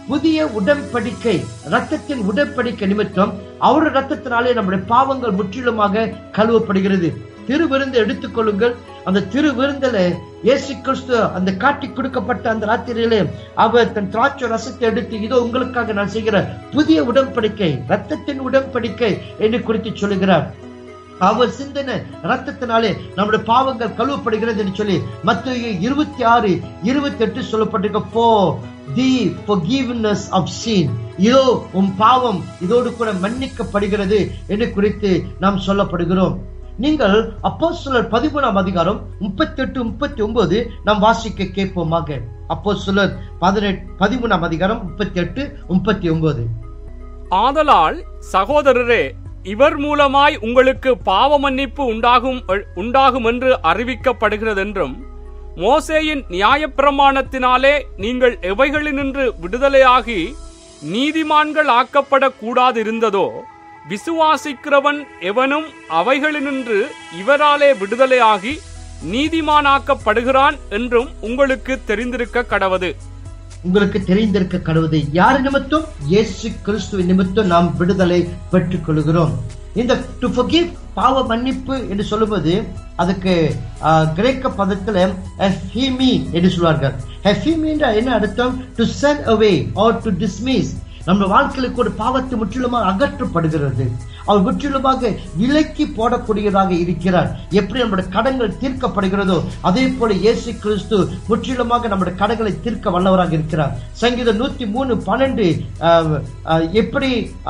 புதிய உடன்படிக்கை ரத்தத்தின் உடன்படிக்கை நிமித்தம் அவருடைய ரத்தத்தினாலே நம்முடைய பாவங்கள் முற்றிலுமாக கழுவப்படுகிறது திருவிருந்து எடுத்துக்கொள்ளுங்கள் அந்த திருவிருந்தில இயேசு கிறிஸ்து அந்த காட்டி கொடுக்கப்பட்ட அந்த ராத்திரியிலே அவர் தன் திராட்சை ரசத்தை எடுத்து இதோ உங்களுக்காக நான் செய்கிற புதிய உடன்படிக்கை ரத்தத்தின் உடன்படிக்கை என்று குறித்து சொல்லுகிறார் அவர் சிந்தன ரத்தத்தினாலே நம்முடைய பாவங்கள் கழுவப்படுகிறது என்று சொல்லி மத்திய இருபத்தி ஆறு இருபத்தி எட்டு சொல்லப்பட்டிருக்க போ தி forgiveness of sin இதோ உன் பாவம் இதோடு கூட மன்னிக்கப்படுகிறது என்று குறித்து நாம் சொல்லப்படுகிறோம் நீங்கள் அப்போ சிலர் பதிமூணாம் அதிகாரம் முப்பத்தி எட்டு முப்பத்தி ஒன்பது நாம் வாசிக்க கேட்போமாக அப்போ சிலர் பதினெட்டு பதிமூணாம் அதிகாரம் முப்பத்தி எட்டு முப்பத்தி ஒன்பது ஆதலால் சகோதரரே இவர் மூலமாய் உங்களுக்கு பாவ மன்னிப்பு உண்டாகும் உண்டாகும் என்று அறிவிக்கப்படுகிறதென்றும் மோசேயின் நியாயப்பிரமாணத்தினாலே நீங்கள் எவைகளினின்று விடுதலையாகி நீதிமான்கள் ஆக்கப்படக்கூடாதிருந்ததோ விசுவாசிக்கிறவன் எவனும் அவைகளினின்று இவராலே விடுதலையாகி நீதிமானாக்கப்படுகிறான் என்றும் உங்களுக்கு தெரிந்திருக்க கடவது உங்களுக்கு தெரிந்திருக்க கடவுது யார் நிமித்தம் இயேசு கிறிஸ்துவின் நிமித்தம் நாம் விடுதலை பெற்றுக் கொள்கிறோம் இந்த டு forgive பாவ மன்னிப்பு என்று சொல்லும்போது அதுக்கு ஆஹ், கிரேக்க பதத்துல ஹெஃபிமி என்று சொல்வார்கள் ஹெஃபிமி என்ற என்ன அர்த்தம் to send away or to dismiss நம்ம வாழ்க்கையிலுக்கு ஒரு பாவத்தை முற்றிலுமாக அகற்றப்படுகிறது அவர் முற்றிலுமாக விலக்கி போடக்கூடியதாக இருக்கிறார் எப்படி நம்முடைய கடன்கள் தீர்க்கப்படுகிறதோ அதே போல இயேசு கிறிஸ்து முற்றிலுமாக நம்முடைய கடன்களை தீர்க்க வல்லவராக இருக்கிறார் சங்கீதம் நூத்தி மூணு பன்னெண்டு ஆஹ், ஆஹ், எப்படி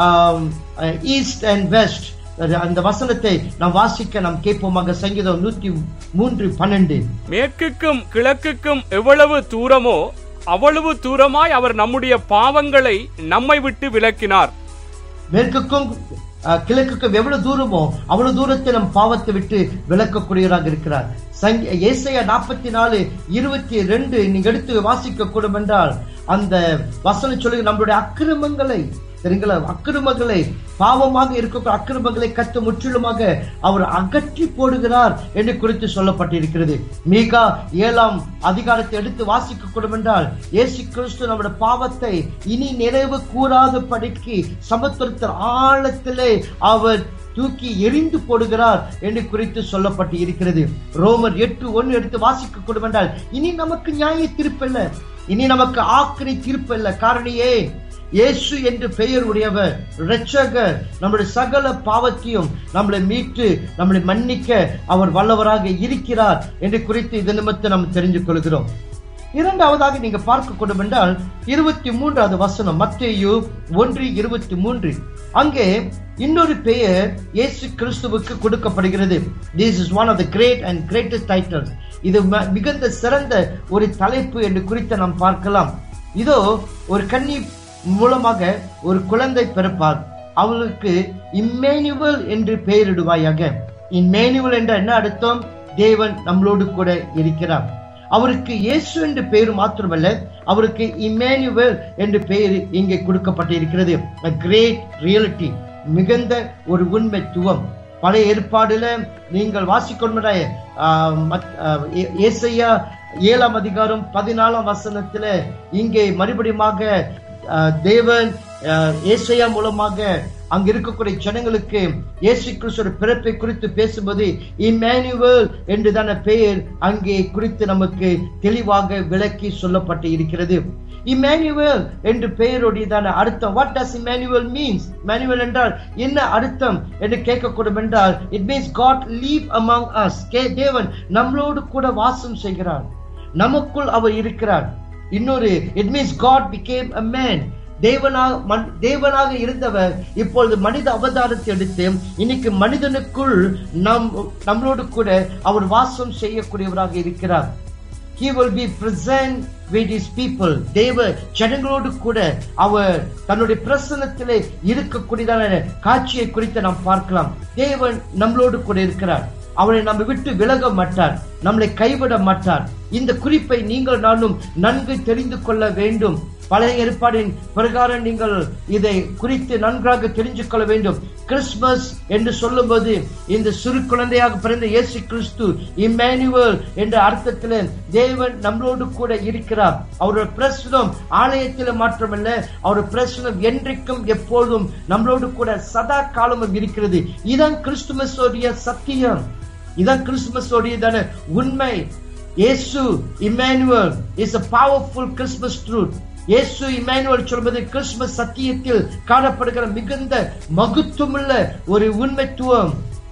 ஈஸ்ட் அண்ட் வெஸ்ட் அந்த வசனத்தை நாம் வாசிக்க நாம் கேட்போமாக சங்கீதம் நூத்தி மூன்று பன்னெண்டு மேற்குக்கும் கிழக்குக்கும் எவ்வளவு தூரமோ அவ்வளவு தூரமாய் அவர் நம்முடைய பாவங்களை நம்மை விட்டு விலக்கினார் மேற்குக்கும் அஹ், கிழக்குக்கும் எவ்வளவு தூரமோ அவ்வளவு தூரத்தை நம் பாவத்தை விட்டு விளக்கக்கூடியவராக இருக்கிறார் சங்க ஏசையா நாற்பத்தி நாலு இருபத்தி ரெண்டு நீங்க எடுத்து வாசிக்க கூடும் என்றால் அந்த வசனம் சொல்லி நம்மளுடைய அக்கிரமங்களை சரிங்களா அக்கிரமங்களை பாவமாக இருக்க அக்கிரமங்களை கத்து முற்றிலுமாக அவர் அகற்றி போடுகிறார் என்று குறித்து சொல்லப்பட்டிருக்கிறது மீகா ஏழாம் அதிகாரத்தை எடுத்து வாசிக்க கூடும் என்றால் இயேசு கிறிஸ்து நம்முடைய பாவத்தை இனி நினைவு கூறாத படிக்கு சமுத்திரத்தின் ஆழத்திலே அவர் தூக்கி எரிந்து போடுகிறார் என்று குறித்து சொல்லப்பட்டு இருக்கிறது ரோமர் எட்டு ஒன்று எடுத்து வாசிக்க கூடும் என்றால் இனி நமக்கு நியாய தீர்ப்பில்ல இனி நமக்கு ஆக்கிரி தீர்ப்பில்ல காரணியே இயேசு என்று பெயர் உடையவர் இரட்சகர் நம்முடைய சகல பாவத்தையும் நம்மளை மீட்டு நம்மளை மன்னிக்க அவர் வல்லவராக இருக்கிறார் என்று குறித்து இது நிமித்தம் நாம் தெரிஞ்சு கொள்கிறோம் இரண்டாவதாக நீங்க பார்க்க கூடும் என்றால் இருபத்தி மூன்றாவது வசனம் மத்தேயு ஒன்று இருபத்தி மூன்று அங்கே இன்னொரு பெயர் இயேசு கிறிஸ்துவுக்கு கொடுக்கப்படுகிறது this is one of the great and greatest titles இது ம- மிகுந்த சிறந்த ஒரு தலைப்பு என்று குறித்து நாம் பார்க்கலாம் இதோ ஒரு கன்னி மூலமாக ஒரு குழந்தை பிறப்பார் அவளுக்கு இம்மேனுவல் என்று பெயரிடுவாயாக இம்மேனுவல் என்ற என்ன அர்த்தம் தேவன் நம்மளோடு கூட இருக்கிறார் அவருக்கு இயேசு என்று பெயர் மாத்திரமல்ல அவருக்கு இம்மேனுவல் என்று பெயர் இங்கே கொடுக்கப்பட்டிருக்கிறது கிரேட் ரியாலிட்டி மிகுந்த ஒரு உண்மைத்துவம் பழைய ஏற்பாடுல நீங்கள் வாசிக்கொண்ட ஏசையா ஏழாம் அதிகாரம் பதினாலாம் வசனத்துல இங்கே மறுபடியுமாக ஆஹ், தேவன் ஆஹ், ஏசையா மூலமாக அங்க இருக்கக்கூடிய ஜனங்களுக்கு இயேசு கிறிஸ்துவோட பிறப்பை குறித்து பேசும்போது இம்மானுவேல் என்றுதான பெயர் அங்கே குறித்து நமக்கு தெளிவாக விளக்கி சொல்லப்பட்டு இருக்கிறது இம்மானுவேல் என்று பெயருடையதான அர்த்தம் what does Emmanuel means Manuel என்றால் என்ன அர்த்தம் என்று கேட்கக்கூடும் என்றால் it means God live among us கே தேவன் நம்மளோடு கூட வாசம் செய்கிறார் நமக்குள் அவர் இருக்கிறார் இன்னொரு it means God became a man தேவனாக மன்- தேவனாக இருந்தவர் இப்பொழுது மனித அவதாரத்தை எடுத்து இன்னைக்கு மனிதனுக்குள் நம் நம்மளோடு கூட அவர் வாசம் செய்யக்கூடியவராக இருக்கிறார் he will be present with his people தேவ ஜனங்களோடு கூட அவர் தன்னுடைய பிரசன்னத்திலே இருக்கக்கூடியதான காட்சியை குறித்து நாம் பார்க்கலாம் தேவன் நம்மளோடு கூட இருக்கிறார் அவரை நம்ம விட்டு விலக மாட்டார் நம்மளை கைவிட மாட்டார் இந்த குறிப்பை நீங்கள் நானும் நன்கு தெரிந்து கொள்ள வேண்டும் பழைய ஏற்பாடின் பிரகாரம் நீங்கள் இதை குறித்து நன்றாக தெரிஞ்சு கொள்ள வேண்டும் கிறிஸ்துமஸ் என்று சொல்லும்போது இந்த சிறு குழந்தையாக பிறந்த இயேசு கிறிஸ்து இம்மானுவல் என்ற அர்த்தத்தில் தேவன் நம்மளோடு கூட இருக்கிறார் அவருடைய பிரசுரம் ஆலயத்தில் மாற்றமல்ல அவருடைய பிரசுரம் என்றைக்கும் எப்பொழுதும் நம்மளோடு கூட சதா காலமும் இருக்கிறது இதான் கிறிஸ்துமஸ் சத்தியம் இதான் கிறிஸ்துமஸ் உடையதான உண்மை இயேசு Emmanuel is a powerful Christmas truth இயேசு இம்மானுவல் சொல்வது கிறிஸ்துமஸ் சத்தியத்தில் காணப்படுகிற மிகுந்த மகத்துவமுள்ள ஒரு உண்மைத்துவம்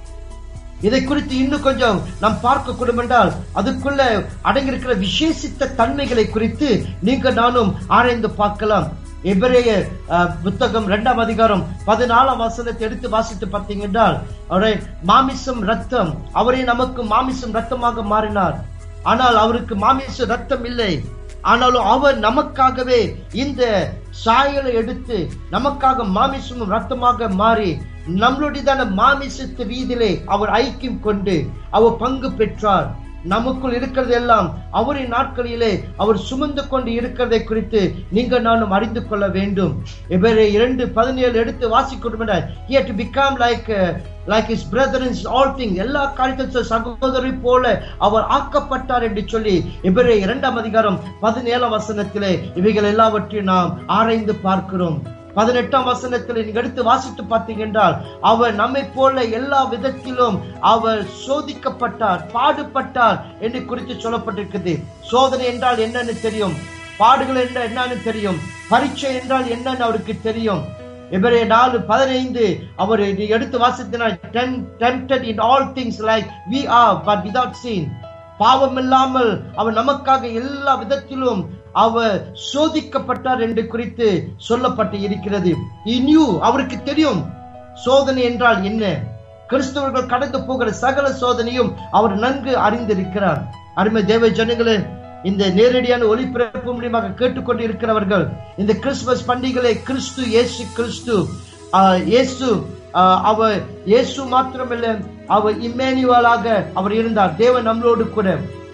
இதை குறித்து இன்னும் கொஞ்சம் நாம் பார்க்க கூடும் என்றால் அதுக்குள்ள அடங்கியிருக்கிற விசேஷித்த தன்மைகளை குறித்து நீங்க நானும் ஆராய்ந்து பார்க்கலாம் எபிரேய அஹ், புத்தகம் இரண்டாம் அதிகாரம் பதினாலாம் வசனத்தை எடுத்து வாசித்து பார்த்தீங்க என்றால் அவருடைய மாமிசம் ரத்தம் அவரே நமக்கு மாமிசம் ரத்தமாக மாறினார் ஆனால் அவருக்கு மாமிச ரத்தம் இல்லை ஆனாலும் அவர் நமக்காகவே இந்த சாயலை எடுத்து நமக்காக மாமிசமும் ரத்தமாக மாறி நம்மளுடையதான மாமிசத்து வீதியிலே அவர் ஐக்கியம் கொண்டு அவர் பங்கு பெற்றார் நமக்குள் இருக்கிறது எல்லாம் அவரின் நாட்களிலே அவர் சுமந்து கொண்டு இருக்கிறதை குறித்து நீங்க நானும் அறிந்து கொள்ள வேண்டும் இவரை இரண்டு பதினேழு எடுத்து வாசிக்கணும் he had to become like uh, like his brother in all things எல்லா காரியத்திலும் சகோதரி போல அவர் ஆக்கப்பட்டார் என்று சொல்லி இவரை இரண்டாம் அதிகாரம் பதினேழாம் வசனத்திலே இவைகள் எல்லாவற்றையும் நாம் ஆராய்ந்து பார்க்கிறோம் பதினெட்டாம் வசனத்தில் நீங்க எடுத்து வாசித்து பார்த்தீங்க என்றால் அவர் நம்மை போல எல்லா விதத்திலும் அவர் சோதிக்கப்பட்டார் பாடுபட்டார் என்று குறித்து சொல்லப்பட்டிருக்குது சோதனை என்றால் என்னன்னு தெரியும் பாடுகள் என்றால் என்னன்னு தெரியும் பரீட்சை என்றால் என்னன்னு அவருக்கு தெரியும் இவரே நாலு பதினைந்து அவர் இது எடுத்து வாசித்தினார் tempted in all things like we are but without sin பாவம் இல்லாமல் அவர் நமக்காக எல்லா விதத்திலும் அவர் சோதிக்கப்பட்டார் என்று குறித்து சொல்லப்பட்டு இருக்கிறது He knew, அவருக்கு தெரியும் சோதனை என்றால் என்ன கிறிஸ்தவர்கள் கடந்து போகிற சகல சோதனையும் அவர் நன்கு அறிந்திருக்கிறார் அருமை தேவ ஜனங்களே இந்த நேரடியான ஒளிபரப்பு மூலியமாக கேட்டுக்கொண்டு இருக்கிறவர்கள் இந்த கிறிஸ்துமஸ் பண்டிகைகளை கிறிஸ்து இயேசு கிறிஸ்து ஆஹ், இயேசு ஆஹ், அவர் இயேசு மாத்திரமல்ல அவர் இம்மேனுவலாக அவர் இருந்தார் தேவன் நம்மளோடு கூட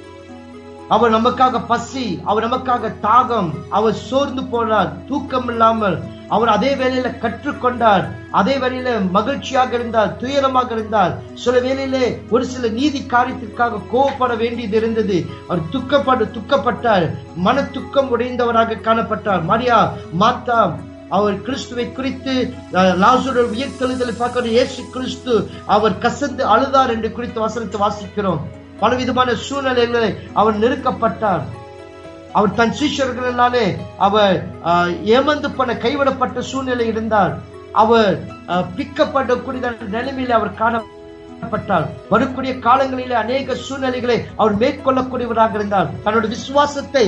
அவர் நமக்காக பசி அவர் நமக்காக தாகம் அவர் சோர்ந்து போனார் தூக்கம் இல்லாமல் அவர் அதே வேளையில கற்றுக்கொண்டார் அதே வேளையில மகிழ்ச்சியாக இருந்தார் துயரமாக இருந்தார் சில வேளையிலே ஒரு சில நீதி காரியத்திற்காக கோவப்பட வேண்டியது இருந்தது அவர் துக்கப்பட்டு துக்கப்பட்டார் மன துக்கம் உடைந்தவராக காணப்பட்டார் மரியா மாத்தா அவர் கிறிஸ்துவை குறித்து அஹ், லாசரு உயிர்த்தெழுதலை பார்க்கிற இயேசு கிறிஸ்து அவர் கசந்து அழுதார் என்று குறித்து வசனத்தை வாசிக்கிறோம் பலவிதமான சூழ்நிலைகளை அவர் நெருக்கப்பட்டார் அவர் தன் சீஷர்களாலே அவர் ஆஹ், ஏமாந்து போன கைவிடப்பட்ட சூழ்நிலை இருந்தார் அவர் ஆஹ், பிக்கப்படக்கூடிய நிலைமையில அவர் காணப்பட்டார் வரக்கூடிய காலங்களிலே அநேக சூழ்நிலைகளை அவர் மேற்கொள்ளக்கூடியவராக இருந்தார் தன்னுடைய விசுவாசத்தை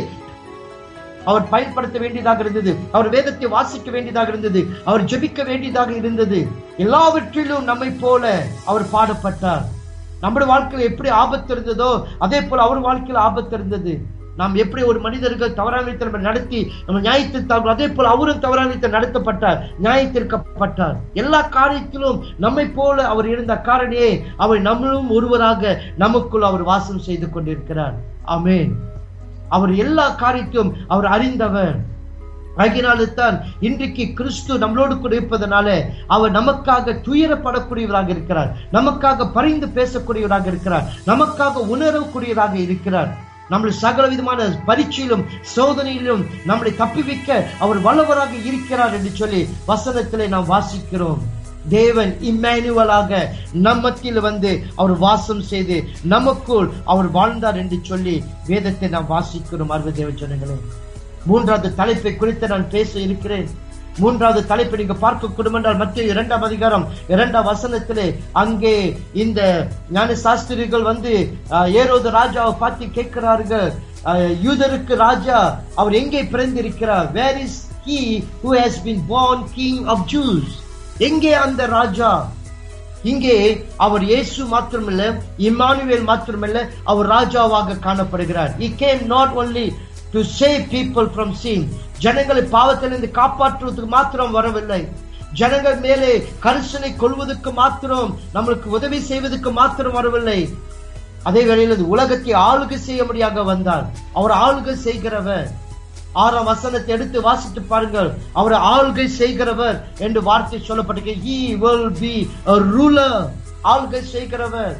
அவர் பயன்படுத்த வேண்டியதாக இருந்தது அவர் வேதத்தை வாசிக்க வேண்டியதாக இருந்தது அவர் ஜெபிக்க வேண்டியதாக இருந்தது எல்லாவற்றிலும் நம்மை போல அவர் பாடப்பட்டார் நம்முடைய வாழ்க்கையில் எப்படி ஆபத்து இருந்ததோ அதே போல அவர் வாழ்க்கையில் ஆபத்து இருந்தது நாம் எப்படி ஒரு மனிதர்கள் தவறான நடத்தி நம்ம நியாயத்திற்காக அதே போல அவரும் தவறான நடத்தப்பட்டார் நியாயத்திற்கப்பட்டார் எல்லா காரியத்திலும் நம்மை போல அவர் இருந்த காரணியே அவர் நம்மளும் ஒருவராக நமக்குள் அவர் வாசம் செய்து கொண்டிருக்கிறார் ஆமென் அவர் எல்லா காரியத்தையும் அவர் அறிந்தவர் ஆகினால்தான் இன்றைக்கு கிறிஸ்து நம்மளோடு கூட இருப்பதனால அவர் நமக்காக துயரப்படக்கூடியவராக இருக்கிறார் நமக்காக பரிந்து பேசக்கூடியவராக இருக்கிறார் நமக்காக உணரக்கூடியவராக இருக்கிறார் நம்மளை சகல விதமான பரீட்சையிலும் சோதனையிலும் நம்மளை தப்பிவிக்க அவர் வல்லவராக இருக்கிறார் என்று சொல்லி வசனத்திலே நாம் வாசிக்கிறோம் தேவன் இம்மானுவலாக நம்மத்தில் வந்து அவர் வாசம் செய்து நமக்குள் அவர் வாழ்ந்தார் என்று சொல்லி வேதத்தை நாம் வாசிக்கிறோம் அருவ தேவ ஜனங்களே மூன்றாவது தலைப்பை குறித்து நான் பேச இருக்கிறேன் மூன்றாவது தலைப்பை நீங்க பார்க்க கூடும் என்றால் மத்திய இரண்டாம் அதிகாரம் இரண்டாம் வசனத்திலே அங்கே இந்த ஞான சாஸ்திரிகள் வந்து அஹ், ஏரோது ராஜாவை பார்த்து கேட்கிறார்கள் அஹ், யூதருக்கு ராஜா அவர் எங்கே பிறந்திருக்கிறார் where is he who has been born king of Jews எங்கே அந்த ராஜா இங்கே அவர் இயேசு மாத்திரமல்ல இம்மானுவேல் மாத்திரமல்ல அவர் ராஜாவாக காணப்படுகிறார் he came not only to save people from sin ஜனங்களை பாவத்திலிருந்து காப்பாற்றுவதற்கு மாத்திரம் வரவில்லை ஜனங்கள் மேலே கரிசனை கொள்வதற்கு மாத்திரம் நம்மளுக்கு உதவி செய்வதற்கு மாத்திரம் வரவில்லை அதே வேளையில் இந்த உலகத்தை ஆளுகை செய்யும்படியாக வந்தார் அவர் ஆளுகை செய்கிறவர் ஆறாம் வசனத்தை எடுத்து வாசித்து பாருங்கள் அவர் ஆளுகை செய்கிறவர் என்று வார்த்தை சொல்லப்பட்டிருக்கு he will be a ruler ஆளுகை செய்கிறவர்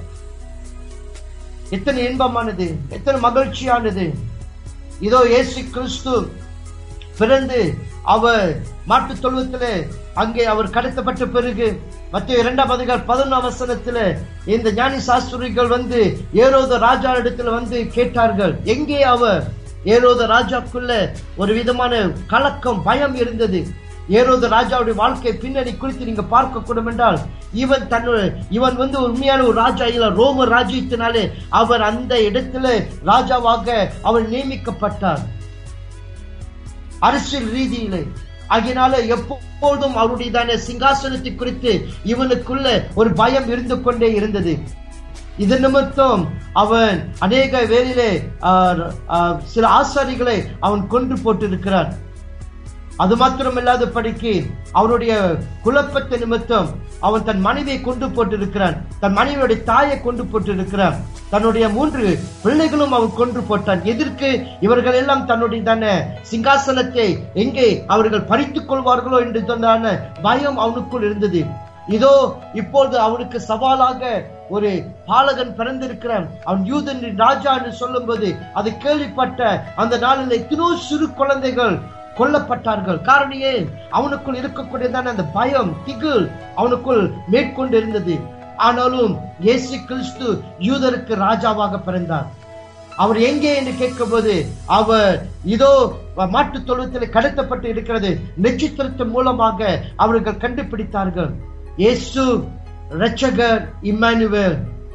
எத்தனை இன்பமானது எத்தனை மகிழ்ச்சியானது இதோ இயேசு கிறிஸ்து பிறந்து அவர் மாட்டுத் தொழுவத்திலே அங்கே அவர் கடத்தப்பட்ட பிறகு மத்திய இரண்டாம் அதிகார் பதினொன்றாம் வசனத்துல இந்த ஞானி சாஸ்திரிகள் வந்து ஏரோத ராஜா இடத்துல வந்து கேட்டார்கள் எங்கே அவர் ஏரோத ராஜாக்குள்ள ஒரு விதமான கலக்கம் பயம் இருந்தது ஏரோத ராஜாவுடைய வாழ்க்கை பின்னணி குறித்து நீங்க பார்க்க கூடும் என்றால் இவன் தன்னுடைய இவன் வந்து உண்மையான ஒரு ராஜா இல்ல ரோம ராஜ்யத்தினாலே அவர் அந்த இடத்துல ராஜாவாக அவர் நியமிக்கப்பட்டார் அரசியல் ரீதியிலே ஆகினால எப்போதும் அவருடையதான சிங்காசனத்தை குறித்து இவனுக்குள்ள ஒரு பயம் இருந்து கொண்டே இருந்தது இது நிமித்தம் அவன் அநேக வேலையிலே ஆஹ், ஆஹ், சில ஆசாரிகளை அவன் கொன்று போட்டிருக்கிறான் அது மாத்திரமில்லாத படிக்கு அவனுடைய குழப்பத்தை நிமித்தம் அவன் தன் மனைவியை கொண்டு போட்டிருக்கிறான் தன் மனைவியுடைய தாயை கொண்டு போட்டிருக்கிறான் தன்னுடைய மூன்று பிள்ளைகளும் அவன் கொன்று போட்டான் எதற்கு இவர்கள் எல்லாம் தன்னுடைய தான சிங்காசனத்தை எங்கே அவர்கள் பறித்துக் கொள்வார்களோ என்று சொன்னான பயம் அவனுக்குள் இருந்தது இதோ இப்பொழுது அவனுக்கு சவாலாக ஒரு பாலகன் பிறந்திருக்கிறான் அவன் யூதன் ராஜா என்று சொல்லும்போது அதை கேள்விப்பட்ட அந்த நாளில் எத்தனோ சிறு குழந்தைகள் கொல்லப்பட்டார்கள் காரணம் ஏன் அவனுக்குள் இருக்கக்கூடியதான அந்த பயம் திகில் அவனுக்குள் மேற்கொண்டு இருந்தது ஆனாலும் இயேசு கிறிஸ்து யூதருக்கு ராஜாவாக பிறந்தார் அவர் எங்கே என்று கேட்கும்போது அவர் இதோ மாட்டுத் தொழுவத்தில் கடத்தப்பட்டு இருக்கிறது நட்சத்திரத்தின் மூலமாக அவர்கள் கண்டுபிடித்தார்கள் இயேசு இரட்சகர் இம்மானுவேல்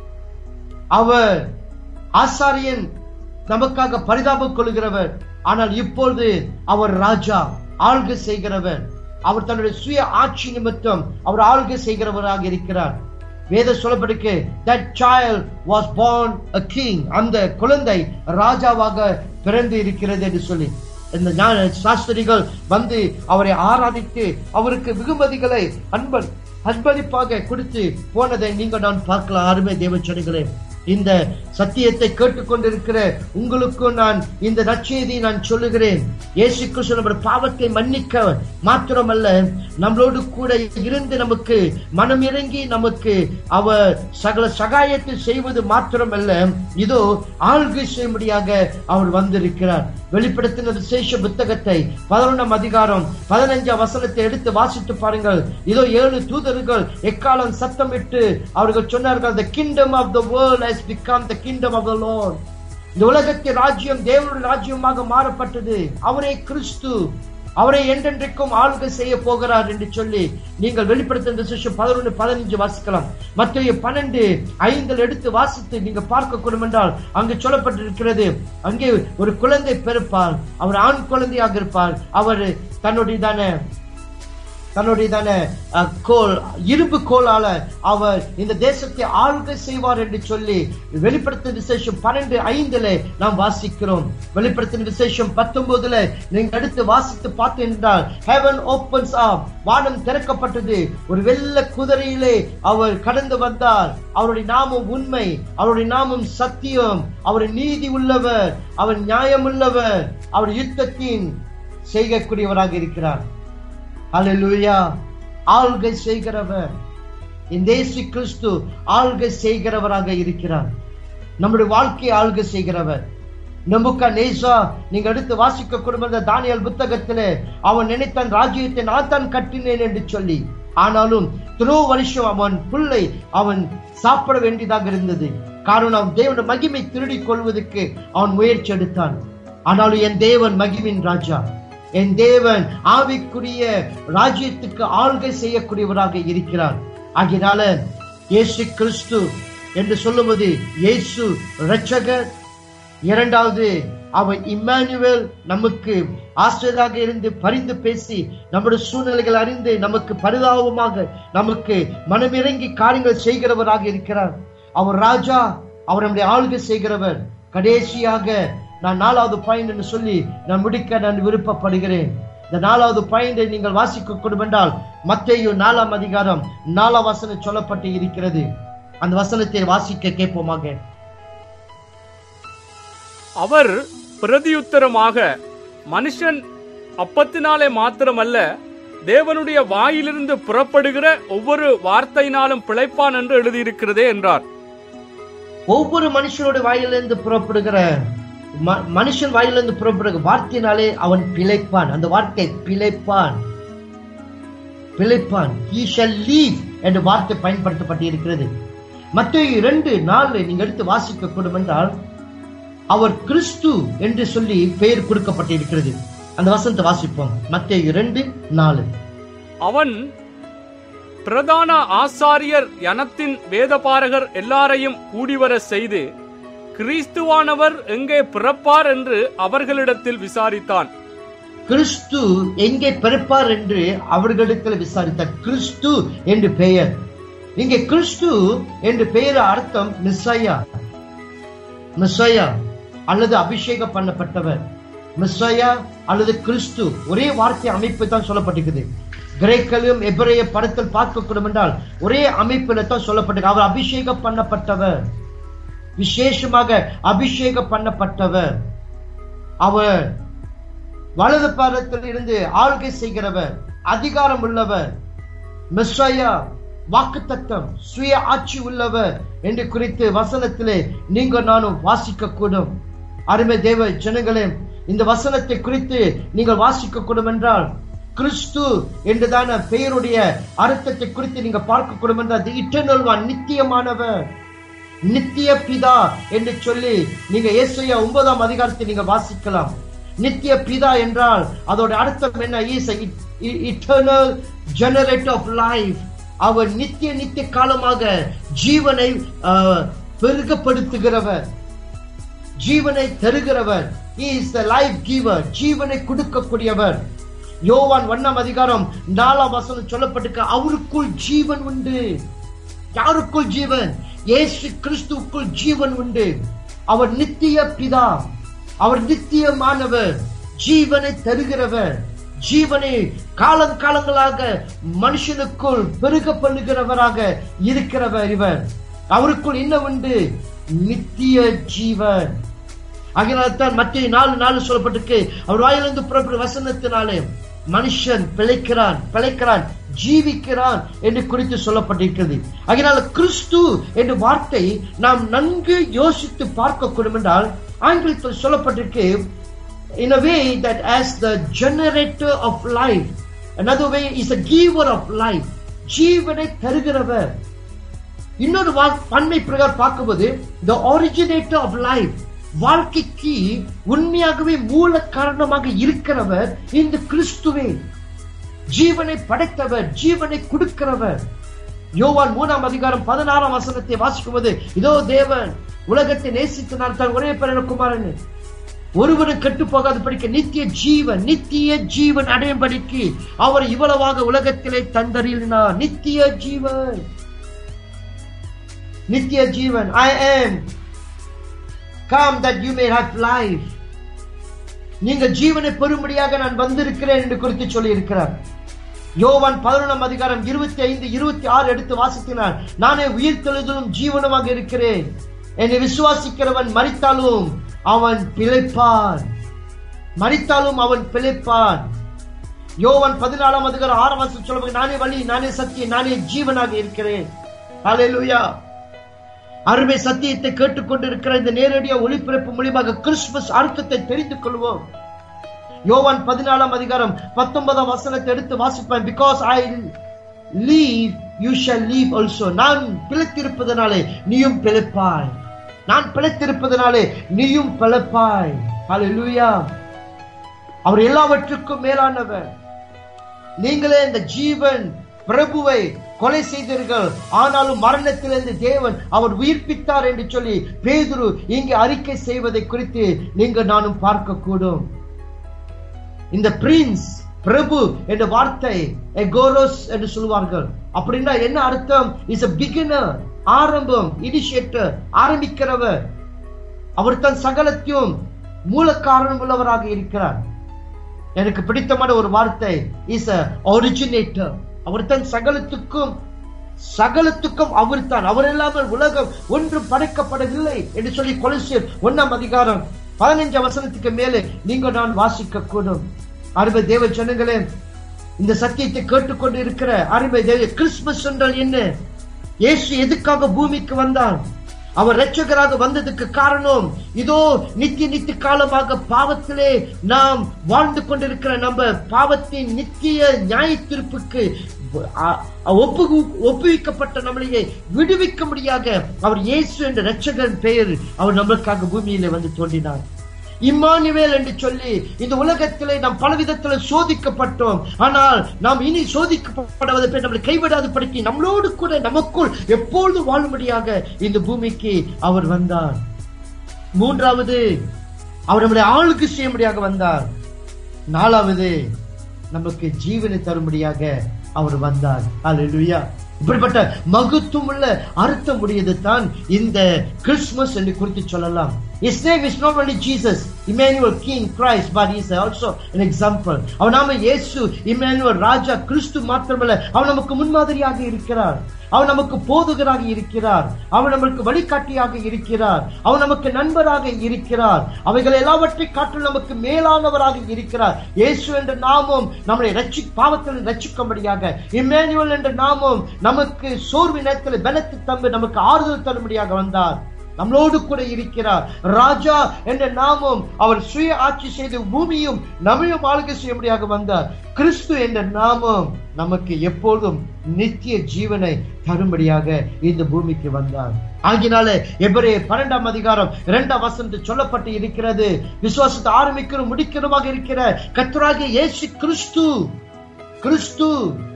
அவர் ஆசாரியன் நமக்காக பரிதாபம் கொள்கிறவர் ஆனால் இப்பொழுது அவர் ராஜா ஆள்கை செய்கிறவர் அவர் தன்னுடைய சுய ஆட்சி நிமித்தம் அவர் ஆள்கை செய்கிறவராக இருக்கிறார் வேத சொல்லப்படுக்கு that child was born a king அந்த குழந்தை ராஜாவாக பிறந்து இருக்கிறது என்று சொல்லி இந்த ஞான சாஸ்திரிகள் வந்து அவரை ஆராதித்து அவருக்கு வெகுமதிகளை அன்பன் அன்பளிப்பாக கொடுத்து போனதை நீங்க நான் பார்க்கலாம் அருமை தேவச்சடிகளே இந்த சத்தியத்தை கேட்டுக்கொண்டிருக்கிற உங்களுக்கும் நான் இந்த நற்செய்தியை நான் சொல்லுகிறேன் இயேசு கிறிஸ்து நம்முடைய பாவத்தை மன்னிக்க மாத்திரமல்ல நம்மளோடு கூட இருந்து நமக்கு மனம் இறங்கி நமக்கு அவர் சகல சகாயத்தை செய்வது மாத்திரமல்ல இதோ ஆள்கை செய்யும்படியாக அவர் வந்திருக்கிறார் வெளிப்படுத்தின விசேஷ புத்தகத்தை பதினொன்றாம் அதிகாரம் பதினஞ்சாம் வசனத்தை எடுத்து வாசித்து பாருங்கள் இதோ ஏழு தூதர்கள் எக்காலம் சத்தமிட்டு அவர்கள் சொன்னார்கள் the kingdom of the world has become the kingdom of the Lord இந்த உலகத்தின் ராஜ்யம் தேவனுடைய ராஜ்யமாக மாறப்பட்டது அவரே கிறிஸ்து அவரை என்றென்றைக்கும் ஆளுகை செய்ய போகிறார் என்று சொல்லி நீங்கள் வெளிப்படுத்தும் விசேஷம் பதினொன்று பதினஞ்சு வாசிக்கலாம் மத்திய பன்னெண்டு ஐந்தில் எடுத்து வாசித்து நீங்க பார்க்க கூடும் என்றால் அங்கு சொல்லப்பட்டிருக்கிறது அங்கே ஒரு குழந்தை பிறப்பார் அவர் ஆண் குழந்தையாக இருப்பார் அவர் தன்னுடையதான தன்னுடையதான அஹ், கோல் இரும்பு கோலால அவர் இந்த தேசத்தை ஆளுகை செய்வார் என்று சொல்லி வெளிப்படுத்தும் விசேஷம் பன்னெண்டு ஐந்துல நாம் வாசிக்கிறோம் வெளிப்படுத்தும் விசேஷம் பத்தொன்பதுல நீங்க எடுத்து வாசித்து பார்த்து என்றால் heaven opens up வானம் திறக்கப்பட்டது ஒரு வெள்ள குதிரையிலே அவர் கடந்து வந்தார் அவருடைய நாமம் உண்மை அவருடைய நாமம் சத்தியம் அவர் நீதி உள்ளவர் அவர் நியாயம் உள்ளவர் அவர் யுத்தத்தின் செய்யக்கூடியவராக இருக்கிறார் ஹalleluya ஆள்கை செய்கிறவர் இந்த இயேசு கிறிஸ்து ஆள்கை செய்கிறவராக இருக்கிறார் நம்முடைய வாழ்க்கையை ஆள்கை செய்கிறவர் நம்புக்கா நேசா நீங்க எடுத்து வாசிக்க குடும்ப தானியல் புத்தகத்திலே அவன் நினைத்தான் ராஜ்யத்தை நான் தான் கட்டினேன் என்று சொல்லி ஆனாலும் திரு வருஷம் அவன் புல்லை அவன் சாப்பிட வேண்டியதாக இருந்தது காரணம் அவன் தேவனுடைய மகிமை திருடிக் கொள்வதற்கு அவன் முயற்சி எடுத்தான் ஆனாலும் என் தேவன் மகிமின் ராஜா என் தேவன் ஆவிக்குரிய ராஜ்யத்துக்கு ஆள்கை செய்யக்கூடியவராக இருக்கிறார் ஆகினால இயேசு கிறிஸ்து என்று சொல்லுவது இயேசு இரட்சகர் இரண்டாவது அவர் இம்மானுவேல் நமக்கு ஆசிரியராக இருந்து பரிந்து பேசி நம்முடைய சூழ்நிலைகள் அறிந்து நமக்கு பரிதாபமாக நமக்கு மனமிறங்கி காரியங்கள் செய்கிறவராக இருக்கிறார் அவர் ராஜா அவர் நம்முடைய ஆளுகை செய்கிறவர் கடைசியாக நான் நாலாவது பாயிண்ட் என்று சொல்லி நான் முடிக்க நான் விருப்பப்படுகிறேன் இந்த நாலாவது பாயிண்டை நீங்கள் வாசிக்க கூடும் என்றால் மத்தேயு நாலாம் அதிகாரம் நாலாம் வசனம் சொல்லப்பட்டு இருக்கிறது அந்த வசனத்தை வாசிக்க கேட்போமாக அவர் பிரதியுத்தரமாக மனுஷன் அப்பத்தினாலே மாத்திரமல்ல தேவனுடைய வாயிலிருந்து புறப்படுகிற ஒவ்வொரு வார்த்தையினாலும் பிழைப்பான் என்று எழுதியிருக்கிறதே என்றார் ஒவ்வொரு மனுஷனோட வாயிலிருந்து புறப்படுகிற ம- மனுஷன் வாயிலிருந்து புறப்படுகிற வார்த்தையினாலே அவன் பிழைப்பான் அந்த வார்த்தை பிழைப்பான் பிழைப்பான் he shall live என்ற வார்த்தை பயன்படுத்தப்பட்டு இருக்கிறது மத்திய இரண்டு நாலு நீங்க எடுத்து வாசிக்க கூடும் என்றால் அவர் கிறிஸ்து என்று சொல்லி பெயர் கொடுக்கப்பட்டிருக்கிறது அந்த வசனத்தை வாசிப்போம் மத்திய இரண்டு நாலு அவன் பிரதான ஆசாரியர் யனத்தின் வேதபாரகர் எல்லாரையும் கூடிவர செய்து கிறிஸ்துவானவர் எங்கே பிறப்பார் என்று அவர்களிடத்தில் விசாரித்தான் கிறிஸ்து எங்கே பிறப்பார் என்று அவர்களிடத்தில் விசாரித்தார் கிறிஸ்து என்று பெயர் இங்கே கிறிஸ்து என்று பெயர் அர்த்தம் மிஸ்ஸையா மிஸ்ஸையா அல்லது அபிஷேகம் பண்ணப்பட்டவர் மிஸ்ஸையா அல்லது கிறிஸ்து ஒரே வார்த்தை அமைப்பு தான் சொல்லப்பட்டிருக்குது கிரேக்கலும் எபிரேய படத்தில் பார்க்கக்கூடும் என்றால் ஒரே அமைப்பில் தான் சொல்லப்பட்டிருக்கு அவர் அபிஷேகம் பண்ணப்பட்டவர் விசேஷமாக அபிஷேகம் பண்ணப்பட்டவர் அவர் வலது பாதத்தில் இருந்து ஆள்கை செய்கிறவர் அதிகாரம் உள்ளவர் மெஸ்ஸையா வாக்குத்தத்தம் சுய ஆட்சி உள்ளவர் என்று குறித்து வசனத்திலே நீங்க நானும் வாசிக்க கூடும் அருமை தேவ ஜனங்களே இந்த வசனத்தை குறித்து நீங்கள் வாசிக்க கூடும் என்றால் கிறிஸ்து என்றுதான பெயருடைய அர்த்தத்தை குறித்து நீங்க பார்க்க கூடும் என்றால் இட்டர்னல் ஒன் நித்தியமானவர் நித்திய பிதா என்று சொல்லி நீங்க ஏசையா ஒன்பதாம் அதிகாரத்தை நீங்க வாசிக்கலாம் நித்திய பிதா என்றால் அதோட அர்த்தம் என்ன is eternal generate of life அவர் நித்திய நித்திய காலமாக ஜீவனை ஆஹ், பெருகப்படுத்துகிறவர் ஜீவனை தருகிறவர் இஸ் த லைஃப் கிவர் ஜீவனை கொடுக்கக்கூடியவர் யோவான் ஒண்ணாம் அதிகாரம் நாலாம் வசனம் சொல்லப்பட்டிருக்க அவருக்குள் ஜீவன் உண்டு யாருக்குள் ஜீவன் இயேசு கிறிஸ்துவுக்குள் ஜீவன் உண்டு அவர் நித்திய பிதா அவர் நித்தியமானவர் ஜீவனை தருகிறவர் ஜீவனை காலம் காலங்களாக மனுஷனுக்குள் பெருக பண்ணுகிறவராக இருக்கிறவர் இவர் அவருக்குள் என்ன உண்டு நித்திய ஜீவன் ஆகையினால்தான் மத்திய நாலு நாலு சொல்லப்பட்டிருக்கு அவர் வாயிலிருந்து புறப்படும் வசனத்தினாலே மனுஷன் பிழைக்கிறான் பிழைக்கிறான் ஜீவிக்கிறான் என்று குறித்து சொல்லப்பட்டிருக்கிறது ஆகையினால கிறிஸ்து என்ற வார்த்தை நாம் நன்கு யோசித்து பார்க்கக்கூடும் என்றால் ஆங்கிலத்தில் சொல்லப்பட்டிருக்கு in a way that as the generator of life another way is a giver of life ஜீவனை தருகிறவர் இன்னொரு வா- பன்மை பிரகாரம் பார்க்கும்போது the originator of life வாழ்க்கைக்கு உண்மையாகவே மூல காரணமாக இருக்கிறவர் இந்த கிறிஸ்துவே ஜீவனை படைத்தவர் ஜீவனை கொடுக்கிறவர் யோவான் மூணாம் அதிகாரம் பதினாறாம் வசனத்தை வாசிக்கும்போது இதோ தேவன் உலகத்தை நேசித்தனால் தான் ஒரே பிறன குமாரன் ஒருவரும் கெட்டு போகாத படிக்க நித்திய ஜீவன் நித்திய ஜீவன் அடையும்படிக்கு அவர் இவ்வளவாக உலகத்திலே தந்தறினார் நித்திய ஜீவன் நித்திய ஜீவன் ஐ am come that you may have life நீங்க ஜீவனை பெறும்படியாக நான் வந்திருக்கிறேன் என்று குறித்து சொல்லி இருக்கிறார் யோவான் பதினொன்றாம் அதிகாரம் இருபத்தி ஐந்து இருபத்தி ஆறு எடுத்து வாசித்தினார் நானே உயிர் தெழுதலும் ஜீவனமாக இருக்கிறேன் என்னை விசுவாசிக்கிறவன் மரித்தாலும் அவன் பிழைப்பான் மரித்தாலும் அவன் பிழைப்பான் யோவான் பதினாலாம் அதிகாரம் ஆறாம் வசனம் சொல்லும்போது நானே வழி நானே சத்தியம் நானே ஜீவனாக இருக்கிறேன் ஹalleluya அருமை சத்தியத்தை கேட்டுக்கொண்டிருக்கிற இந்த நேரடியாக ஒளிபரப்பு மூலியமாக கிறிஸ்துமஸ் அர்த்தத்தை தெரிந்து கொள்வோம் யோவான் பதினாலாம் அதிகாரம் பத்தொன்பதாம் வசனத்தை எடுத்து வாசிப்பேன் because I live you shall live also நான் பிழைத்திருப்பதனாலே நீயும் பிழைப்பாய் நான் பிழைத்திருப்பதனாலே நீயும் பிழைப்பாய் ஹalleluya அவர் எல்லாவற்றுக்கும் மேலானவர் நீங்களே இந்த ஜீவன் பிரபுவை கொலை செய்தீர்கள் ஆனாலும் மரணத்திலிருந்து தேவன் அவர் உயிர்ப்பித்தார் என்று சொல்லி பேதுரு இங்கே அறிக்கை செய்வதை குறித்து நீங்க நானும் பார்க்க கூடும் இந்த பிரின்ஸ் பிரபு என்ற வார்த்தை எகோரோஸ் என்று சொல்வார்கள் அப்படின்னா என்ன அர்த்தம் இஸ் a பிகினர் ஆரம்பம் இனிஷியேட்டர் ஆரம்பிக்கிறவர் அவர் தன் சகலத்தையும் மூல காரணம் உள்ளவராக இருக்கிறார் எனக்கு பிடித்தமான ஒரு வார்த்தை இஸ் அ ஒரிஜினேட்டர் அவர் தன் சகலத்துக்கும் சகலத்துக்கும் அவர் தான் அவர் இல்லாமல் உலகம் ஒன்றும் படைக்கப்படவில்லை என்று சொல்லி கொலசியர் ஒன்னாம் அதிகாரம் பதினஞ்சாம் வசனத்துக்கு மேலே நீங்க நான் வாசிக்க கூடும் அருமை தேவ ஜனங்களே இந்த சத்தியத்தை கேட்டுக்கொண்டு இருக்கிற அருமை தேவ கிறிஸ்துமஸ் என்றால் என்ன இயேசு எதுக்காக பூமிக்கு வந்தார் அவர் ரட்சகராக வந்ததுக்கு காரணம் இதோ நித்திய நித்திய காலமாக பாவத்திலே நாம் வாழ்ந்து கொண்டிருக்கிற நம்ம பாவத்தின் நித்திய நியாய தீர்ப்புக்கு அ- ஒப்பு ஒப்புவிக்கப்பட்ட நம்மளையே விடுவிக்க முடியாத அவர் இயேசு என்ற ரட்சகன் பெயர் அவர் நம்மளுக்காக பூமியிலே வந்து தோன்றினார் இம்மானுவேல் என்று சொல்லி இந்த உலகத்திலே நாம் பலவிதத்தில் சோதிக்கப்பட்டோம் ஆனால் நாம் இனி சோதிக்கப்படுவதை போய் நம்மளை கைவிடாது படுத்தி நம்மளோடு கூட நமக்குள் எப்பொழுது வாழும்படியாக இந்த பூமிக்கு அவர் வந்தார் மூன்றாவது அவர் நம்மளை ஆளுக்கு செய்யும்படியாக வந்தார் நாலாவது நமக்கு ஜீவனை தரும்படியாக அவர் வந்தார் அல்லேலூயா இப்படிப்பட்ட மகத்துவம் உள்ள அர்த்தம் உடையது தான் இந்த கிறிஸ்துமஸ் என்று குறித்து சொல்லலாம் His name is not only Jesus, Emmanuel King Christ, but he is also an example. அவன் நாம இயேசு இம்மானுவல் ராஜா கிறிஸ்து மாத்திரமல்ல அவன் நமக்கு முன்மாதிரியாக இருக்கிறார் அவன் நமக்கு போதுகராக இருக்கிறார் அவன் நமக்கு வழிகாட்டியாக இருக்கிறார் அவன் நமக்கு நண்பராக இருக்கிறார் அவைகள் எல்லாவற்றை காட்டிலும் நமக்கு மேலானவராக இருக்கிறார் இயேசு என்ற நாமம் நம்மளை ரட்சி பாவத்தில் ரட்சிக்கும்படியாக இம்மானுவல் என்ற நாமம் நமக்கு சோர்வு நேரத்தில் பலத்து தம்பு நமக்கு ஆறுதல் தரும்படியாக வந்தார் நம்மளோடு கூட இருக்கிறார் ராஜா என்ற நாமம் அவர் சுய ஆட்சி செய்து பூமியும் நம்மையும் ஆளுகை செய்யும்படியாக வந்தார் கிறிஸ்து என்ற நாமம் நமக்கு எப்பொழுதும் நித்திய ஜீவனை தரும்படியாக இந்த பூமிக்கு வந்தார் ஆகினால எவரே பன்னெண்டாம் அதிகாரம் இரண்டாம் வசனத்தில் சொல்லப்பட்டு இருக்கிறது விசுவாசத்தை ஆரம்பிக்கிறோம் முடிக்கிறோமாக இருக்கிற கத்தராகிய இயேசு கிறிஸ்து கிறிஸ்து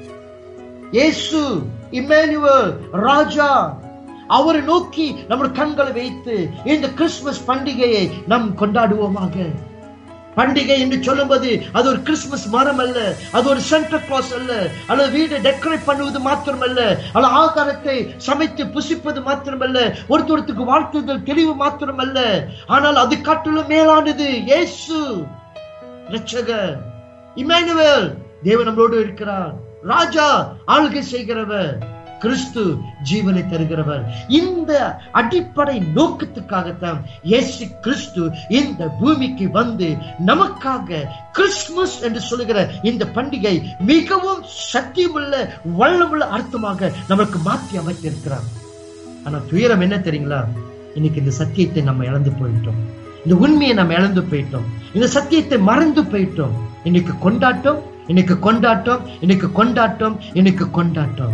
இயேசு இம்மானுவேல் ராஜா அவரை நோக்கி நம்முடைய கண்களை வைத்து இந்த கிறிஸ்துமஸ் பண்டிகையை நாம் கொண்டாடுவோமாக பண்டிகை என்று சொல்லும்போது அது ஒரு கிறிஸ்துமஸ் மரம் அல்ல அது ஒரு சென்டர் கிளாஸ் அல்ல அல்லது வீடை டெக்கரேட் பண்ணுவது மாத்திரமல்ல அல்லது ஆகாரத்தை சமைத்து புசிப்பது மாத்திரமல்ல ஒருத்தருக்கு வாழ்த்துதல் தெளிவு மாத்திரமல்ல ஆனால் அது காட்டிலும் மேலானது இயேசு ரட்சகர் இமானுவேல் தேவன் நம்மளோடு இருக்கிறார் ராஜா ஆளுகை செய்கிறவர் கிறிஸ்து ஜீவனை தருகிறவர் இந்த அடிப்படை நோக்கத்துக்காகத்தான் இயேசு கிறிஸ்து இந்த பூமிக்கு வந்து நமக்காக கிறிஸ்துமஸ் என்று சொல்லுகிற இந்த பண்டிகை மிகவும் சக்தியுள்ள வல்லமுள்ள அர்த்தமாக நமக்கு மாற்றி அமைத்திருக்கிறார் ஆனா துயரம் என்ன தெரியுங்களா இன்னைக்கு இந்த சத்தியத்தை நம்ம இழந்து போயிட்டோம் இந்த உண்மையை நம்ம இழந்து போயிட்டோம் இந்த சத்தியத்தை மறந்து போயிட்டோம் இன்னைக்கு கொண்டாட்டம் இன்னைக்கு கொண்டாட்டம் இன்னைக்கு கொண்டாட்டம் இன்னைக்கு கொண்டாட்டம்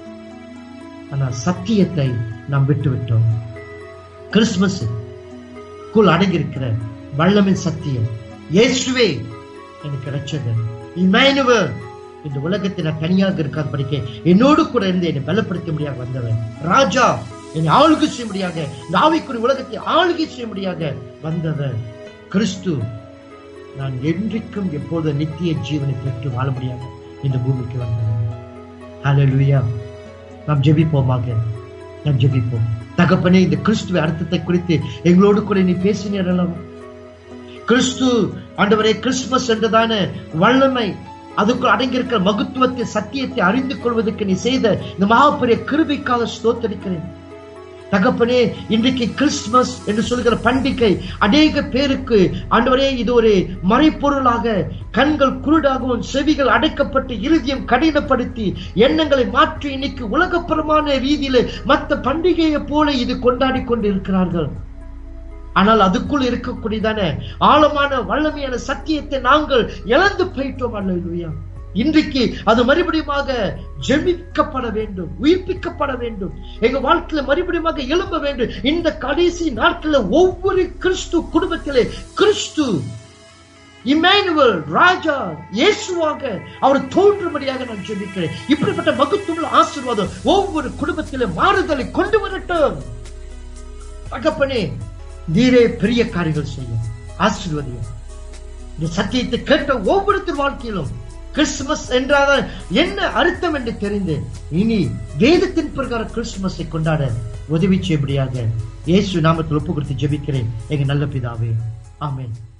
ஆனா சத்தியத்தை நாம் விட்டு விட்டோம் கிறிஸ்துமஸ் குள் அடங்கியிருக்கிற வல்லமின் சத்தியம் இயேசுவே எனக்கு ரட்சகர் இமானுவேல் இந்த உலகத்தில் நான் தனியாக இருக்காது படிக்க என்னோடு கூட இருந்து என்னை பலப்படுத்த முடியாக வந்தவன் ராஜா என்னை ஆளுகை செய்ய முடியாக இந்த ஆவிக்குரிய உலகத்தை ஆளுகை செய்ய முடியாக வந்தவன் கிறிஸ்து நான் என்றைக்கும் எப்போது நித்திய ஜீவனை பெற்று வாழ முடியாது இந்த பூமிக்கு வந்தவன் ஹalleluya நாம் ஜெபிப்போமாக நாம் ஜெபிப்போம் தகப்பனே இந்த கிறிஸ்துவ அர்த்தத்தை குறித்து எங்களோடு கூட நீ பேசினீர் அல்லவா கிறிஸ்து ஆண்டவரே கிறிஸ்துமஸ் என்றதான வல்லமை அதுக்குள் அடங்கியிருக்கிற மகத்துவத்தை சத்தியத்தை அறிந்து கொள்வதற்கு நீ செய்த இந்த மகாபெரிய கிருபைக்காக ஸ்தோத்தரிக்கிறேன் தகப்பனே இன்றைக்கு கிறிஸ்துமஸ் என்று சொல்கிற பண்டிகை அநேக பேருக்கு ஆண்டவரே இது ஒரு மறைப்பொருளாக கண்கள் குருடாகவும் செவிகள் அடைக்கப்பட்டு இருதயம் கடினப்படுத்தி எண்ணங்களை மாற்றி இன்னைக்கு உலகப்புறமான ரீதியில மற்ற பண்டிகையை போல இது கொண்டாடி கொண்டு இருக்கிறார்கள் ஆனால் அதுக்குள் இருக்கக்கூடியதான ஆழமான வல்லமையான சத்தியத்தை நாங்கள் இழந்து போயிட்டோம் அல்லா இன்றைக்கு அது மறுபடியுமாக ஜெபிக்கப்பட வேண்டும் உயிர்ப்பிக்கப்பட வேண்டும் எங்க வாழ்க்கையில மறுபடியுமாக எழும்ப வேண்டும் இந்த கடைசி நாட்கள்ல ஒவ்வொரு கிறிஸ்து குடும்பத்திலே கிறிஸ்து இமானுவல் ராஜா இயேசுவாக அவர் தோன்றும்படியாக நான் ஜெபிக்கிறேன் இப்படிப்பட்ட மகத்துவ ஆசீர்வாதம் ஒவ்வொரு குடும்பத்திலே மாறுதலை கொண்டு வரட்டும் தகப்பனே நீரே பெரிய காரியங்கள் செய்யும் ஆசீர்வதியும் இந்த சத்தியத்தை கேட்ட ஒவ்வொருத்தர் வாழ்க்கையிலும் கிறிஸ்துமஸ் என்றால் என்ன அர்த்தம் என்று தெரிந்து இனி வேதத்தின் பிரகாரம் கிறிஸ்துமஸை கொண்டாட உதவி செய்யபடியாக இயேசு நாமத்தில் ஒப்பு கொடுத்து ஜெபிக்கிறேன் எங்க நல்ல பிதாவே ஆமென்